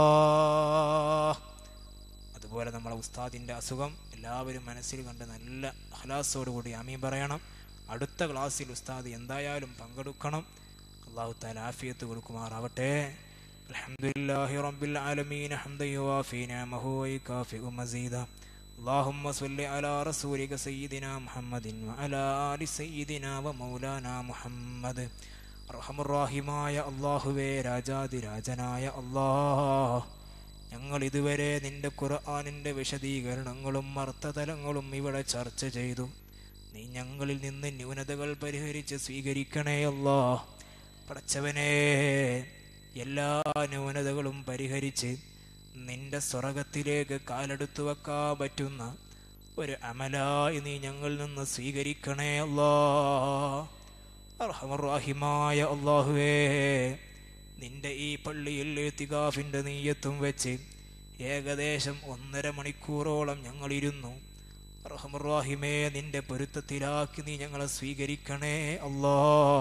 അതുപോലെ നമ്മളെ ഉസ്താദിൻ്റെ അസുഖം എല്ലാവരും മനസ്സിൽ കണ്ട് നല്ല ഹലാസോടുകൂടി ആമീൻ പറയണം അടുത്ത ക്ലാസ്സിൽ ഉസ്താദ് എന്തായാലും പങ്കെടുക്കണം അള്ളാഹു താല ആഫിയത്ത് കൊടുക്കുമാറാവട്ടെ അൽഹംദുലില്ലാഹി റബ്ബിൽ ആലമീൻ ഹംദൻ യുവാഫി നിഅമഹു വയുകാഫിഉ മസീദ اللهم صل على رسولك سيدنا محمد وعلى آل سيدنا ومولانا محمد റഹമുറാഹിമായ അള്ളാഹുവേ രാജാതിരാജനായ അള്ളാഹ് ഞങ്ങൾ ഇതുവരെ നിന്റെ ഖുർആാനിൻ്റെ വിശദീകരണങ്ങളും അർത്ഥതലങ്ങളും ഇവിടെ ചർച്ച ചെയ്തു നീ ഞങ്ങളിൽ നിന്ന് ന്യൂനതകൾ പരിഹരിച്ച് സ്വീകരിക്കണേ അല്ലാ പടച്ചവനെ എല്ലാ ന്യൂനതകളും പരിഹരിച്ച് നിന്റെ സ്വർഗത്തിലേക്ക് കാലെടുത്തു വെക്കാൻ പറ്റുന്ന ഒരു അമലായി നീ ഞങ്ങളിൽ നിന്ന് സ്വീകരിക്കണേ അല്ലാ അർഹമറാഹിമായ അള്ളാഹുവേ നിന്റെ ഈ പള്ളിയിൽ എത്തികാഫിൻ്റെ നീയത്തും വെച്ച് ഏകദേശം ഒന്നര മണിക്കൂറോളം ഞങ്ങളിരുന്നു റഹമുറാഹിമേ നിന്റെ പൊരുത്തത്തിലാക്കി നീ ഞങ്ങളെ സ്വീകരിക്കണേ അല്ലാ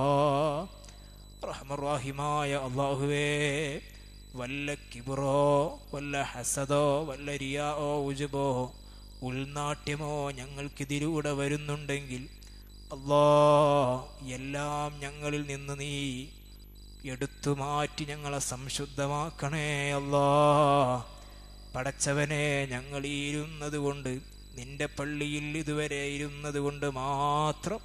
റഹമുറാഹിമായ അള്ളാഹുവേ വല്ല കിബറോ വല്ല ഹസദോ വല്ല റിയാവോ ഉജുബോ ഉൾനാട്യമോ ഞങ്ങൾക്കിതിലൂടെ വരുന്നുണ്ടെങ്കിൽ അല്ലാ എല്ലാം ഞങ്ങളിൽ നിന്ന് നീ എടുത്തു മാറ്റി ഞങ്ങളെ സംശുദ്ധമാക്കണേ അല്ലാ പടച്ചവനെ ഞങ്ങൾ ഈ ഇരുന്നത് കൊണ്ട് നിന്റെ പള്ളിയിൽ ഇതുവരെ ഇരുന്നത് കൊണ്ട് മാത്രം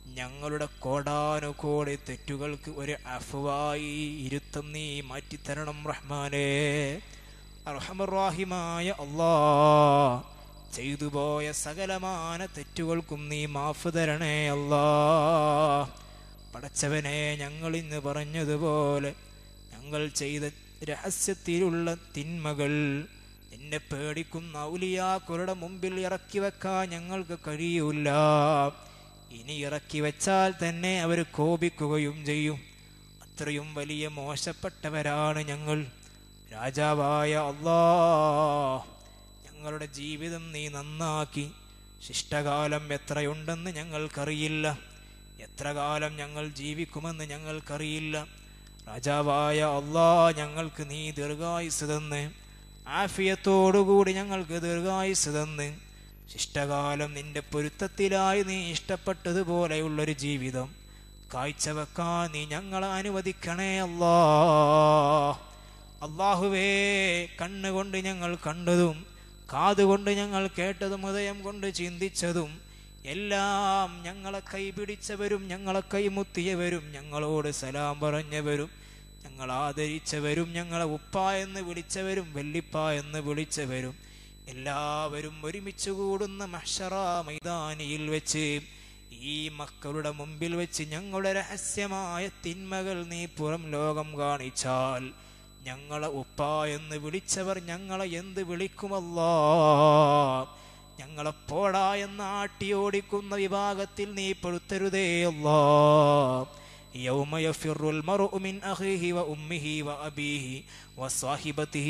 ഞങ്ങളുടെ കോടാനുകോടി തെറ്റുകൾക്ക് ഒരു അഫുവായി ഇരുത്തം നീ മാറ്റിത്തരണം റഹ്മാനേ അർഹമറാഹിമായ അള്ളാ ചെയ്തു പോയ സകലമാന തെറ്റുകൾക്കും നീ മാഫ് തരണേ അല്ലാ പടച്ചവനെ ഞങ്ങൾ ഇന്ന് പറഞ്ഞതുപോലെ ഞങ്ങൾ ചെയ്ത രഹസ്യത്തിലുള്ള തിന്മകൾ നിന്നെ പേടിക്കുന്ന ഔലിയാക്കളുടെ മുമ്പിൽ ഇറക്കി വെക്കാൻ ഞങ്ങൾക്ക് കഴിയൂല ഇനി ഇറക്കി വെച്ചാൽ തന്നെ അവർ കോപിക്കുകയും ചെയ്യും അത്രയും വലിയ മോശപ്പെട്ടവരാണ് ഞങ്ങൾ രാജാവായ അള്ളാ ഞങ്ങളുടെ ജീവിതം നീ നന്നാക്കി ശിഷ്ടകാലം എത്രയുണ്ടെന്ന് ഞങ്ങൾക്കറിയില്ല എത്ര കാലം ഞങ്ങൾ ജീവിക്കുമെന്ന് ഞങ്ങൾക്കറിയില്ല രാജാവായ അള്ളാ ഞങ്ങൾക്ക് നീ ദീർഘായുസ് തന്ന് ആഫിയത്തോടുകൂടി ഞങ്ങൾക്ക് ദീർഘായുസ് തന്ന് ശിഷ്ടകാലം നിന്റെ പൊരുത്തത്തിലായി നീ ഇഷ്ടപ്പെട്ടതുപോലെയുള്ളൊരു ജീവിതം കാഴ്ചവെക്കാൻ നീ ഞങ്ങളെ അനുവദിക്കണേ അല്ലാ അള്ളാഹുവേ കണ്ണുകൊണ്ട് ഞങ്ങൾ കണ്ടതും കാതുകൊണ്ട് ഞങ്ങൾ കേട്ടതും ഹൃദയം കൊണ്ട് ചിന്തിച്ചതും എല്ലാം ഞങ്ങളെ കൈപിടിച്ചവരും ഞങ്ങളെ കൈമുത്തിയവരും ഞങ്ങളോട് സലാം പറഞ്ഞവരും ഞങ്ങൾ ആദരിച്ചവരും ഞങ്ങളെ ഉപ്പ എന്ന് വിളിച്ചവരും വെല്ലിപ്പ എന്ന് വിളിച്ചവരും എല്ലാവരും ഒരുമിച്ച് കൂടുന്ന മഹ്ഷറ മൈതാനിയിൽ വെച്ച് ഈ മക്കളുടെ മുമ്പിൽ വെച്ച് ഞങ്ങളുടെ രഹസ്യമായ തിന്മകൾ നീ പുറം ലോകം കാണിച്ചാൽ ഞങ്ങളെ ഉപ്പ എന്ന് വിളിച്ചവർ ഞങ്ങളെ എന്ത് വിളിക്കുമല്ലോ ഞങ്ങളെ പോടാ എന്ന് ആട്ടിയോടിക്കുന്ന വിഭാഗത്തിൽ നീ പെടുത്തരുതേ അല്ലാ يوم يفر المرء من أخيه وأمه وأبيه وصاحبته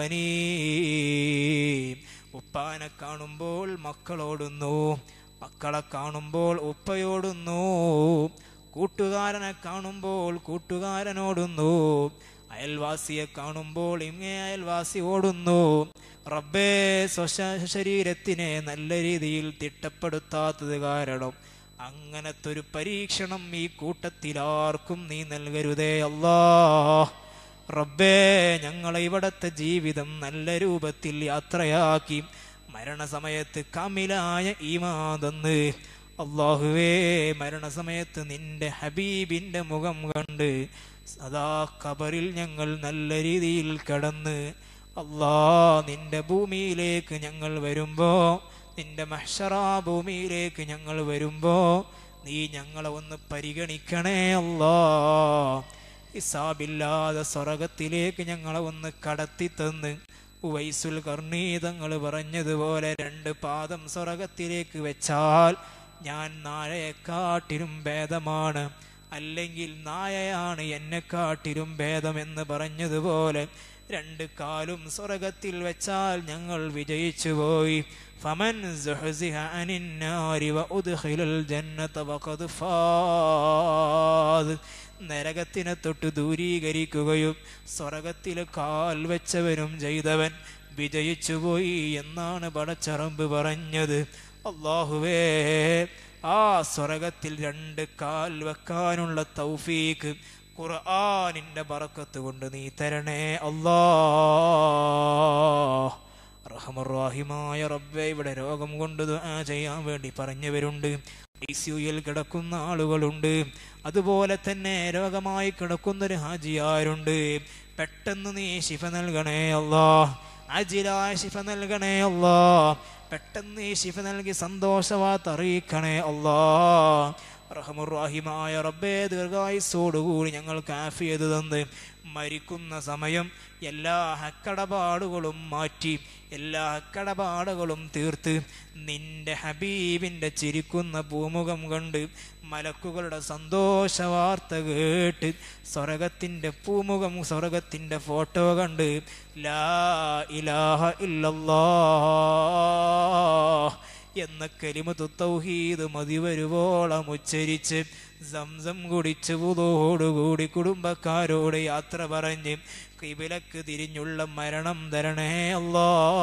وبنيه ഉപ്പാനെ കാണുമ്പോൾ മക്കളോടുന്നു മക്കളെ കാണുമ്പോൾ ഉപ്പയോടുന്നു കൂട്ടുകാരനെ കാണുമ്പോൾ കൂട്ടുകാരനോടുന്നു അയൽവാസിയെ കാണുമ്പോൾ ഇങ്ങേ അയൽവാസി ഓടുന്നു റബ്ബേ സ്വശ ശരീരത്തിനെ നല്ല രീതിയിൽ തിട്ടപ്പെടുത്താത്തത് കാരണം അങ്ങനത്തെ ഒരു പരീക്ഷണം ഈ കൂട്ടത്തിൽ ആർക്കും നീ നൽകരുതേ അല്ലാ റബ്ബേ ഞങ്ങളെ ഇവിടത്തെ ജീവിതം നല്ല രൂപത്തിൽ യാത്രയാക്കി മരണസമയത്ത് കമിലായ ഈമാതെന്ന് അള്ളാഹുവേ മരണസമയത്ത് നിന്റെ ഹബീബിന്റെ മുഖം കണ്ട് സദാ കബറിൽ ഞങ്ങൾ നല്ല രീതിയിൽ കടന്ന് അള്ളാ നിന്റെ ഭൂമിയിലേക്ക് ഞങ്ങൾ വരുമ്പോ നിന്റെ മഹ്ഷറാ ഭൂമിയിലേക്ക് ഞങ്ങൾ വരുമ്പോ നീ ഞങ്ങളെ ഒന്ന് പരിഗണിക്കണേ അല്ലാ ഹിസാബില്ലാതെ സ്വർഗത്തിലേക്ക് ഞങ്ങളെ ഒന്ന് കടത്തി തന്ന് ഉവൈസുൽ കർണീതങ്ങൾ പറഞ്ഞതുപോലെ രണ്ട് പാദം സ്വർഗത്തിലേക്ക് വെച്ചാൽ ഞാൻ നായയെക്കാട്ടിലും ഭേദമാണ് അല്ലെങ്കിൽ നായയാണ് എന്നെക്കാട്ടിലും ഭേദമെന്ന് പറഞ്ഞതുപോലെ രണ്ട് കാലും സ്വർഗത്തിൽ വെച്ചാൽ ഞങ്ങൾ വിജയിച്ചു പോയി ഫമൻ സുഹ്സിഹ അനിൻ നാരി വഉദ്ഖിലൽ ജന്നത ഫഖദ് ഫാസ് നരകത്തിനെ തൊട്ട് ദൂരീകരിക്കുകയും സ്വർഗത്തിൽ കാൽ വെച്ചവനും ചെയ്തവൻ വിജയിച്ചുപോയി എന്നാണ് പടച്ചറമ്പ് പറഞ്ഞത് അള്ളാഹുവേ ആ സ്വർഗത്തിൽ രണ്ട് കാൽ വെക്കാനുള്ള തൗഫീക്ക് ഖുർആനിന്റെ ബറക്കത്ത് കൊണ്ട് നീ തരണേ അല്ലാ റഹമുറാഹിമായ റബ്ബെ ഇവിടെ രോഗം കൊണ്ട് ദുആ ചെയ്യാൻ വേണ്ടി പറഞ്ഞവരുണ്ട് ഐസിയുയിൽ കിടക്കുന്ന ആളുകളുണ്ട് അതുപോലെ തന്നെ രോഗമായി കിടക്കുന്നൊരു ഹാജിയാരുണ്ട് പെട്ടെന്ന് നീ ശിഫ നൽകണേ അല്ലാ അജിലായ ശിഫ നൽകണേ അല്ലാ പെട്ടെന്ന് ഈ ശിഫ നൽകി സന്തോഷവാർത്ത അറിയിക്കണേ അല്ലാ റഹമുറാഹിമായ റബ്ബേ ദീർഘായുസോടുകൂടി ഞങ്ങൾക്ക് ആഫിയത് തന്ന് മരിക്കുന്ന സമയം എല്ലാ ഹക്കടപാടുകളും മാറ്റി എല്ലാ ഹക്കടപാടുകളും തീർത്ത് നിന്റെ ഹബീബിന്റെ ചിരിക്കുന്ന പൂമുഖം കണ്ട് മലക്കുകളുടെ സന്തോഷ വാർത്ത കേട്ട് സ്വർഗത്തിന്റെ പൂമുഖം സ്വർഗത്തിന്റെ ഫോട്ടോ കണ്ട് ലാ ഇലാഹ ഇല്ലല്ലാ എന്ന കലിമത്തു തൗഹീദ് മതിവരുവോളം ഉച്ചരിച്ച് സംസം കുടിച്ച് പുതോടുകൂടി കുടുംബക്കാരോട് യാത്ര പറഞ്ഞ് കിബിലക്ക് തിരിഞ്ഞുള്ള മരണം തരണേ അല്ലാ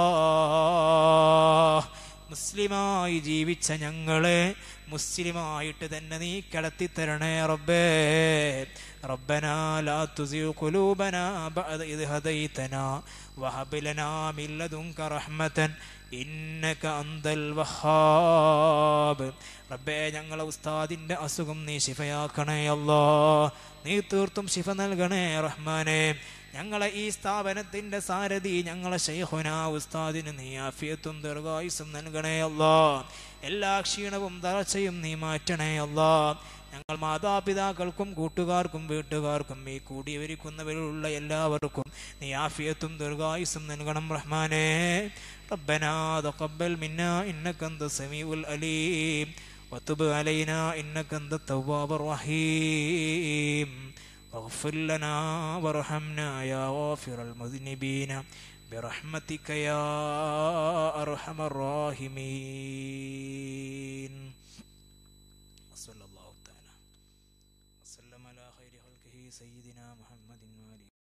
മുസ്ലിമായി ജീവിച്ച ഞങ്ങളെ മുസ്ലിമായിട്ട് തന്നെ നീ കിടത്തിത്തരണേ റബ്ബേ ربنا لا تزغ قلوبنا بعد إذ هديتنا وهب لنا من لدنك رحمة ഇന്നക അന്തൽ വഹാബ് റബ്ബേ ഞങ്ങളെ ഉസ്താദിന്റെ അസുഖം നീ ശിഫയാക്കണേ അല്ലാ നീ തീർത്തും ശിഫ നൽകണേ റഹ്മാനെ ഞങ്ങളെ ഈ സ്ഥാപനത്തിന്റെ സാരഥി ഞങ്ങളെ ശൈഖുന ഉസ്താദിന് നീ ആഫിയത്തും ദീർഘായുസും നൽകണേ അല്ലാ എല്ലാ ക്ഷീണവും തളർച്ചയും നീ മാറ്റണേ അല്ലാ ഞങ്ങൾ മാതാപിതാക്കൾക്കും കൂട്ടുകാർക്കും വീട്ടുകാർക്കും ഈ കൂടിയവരിക്കുന്നവരിലുള്ള എല്ലാവർക്കും നീ ആഫിയത്തും ദീർഘായുസും നൽകണം റഹ്മാനെ ربنا تقبل منا إنك أنت السميع العليم وتب علينا إنك أنت التواب الرحيم واغفر لنا وارحمنا يا غافر المذنبين برحمتك يا أرحم الراحمين وصلى الله تعالى وسلم على خير خلقه سيدنا محمد وآله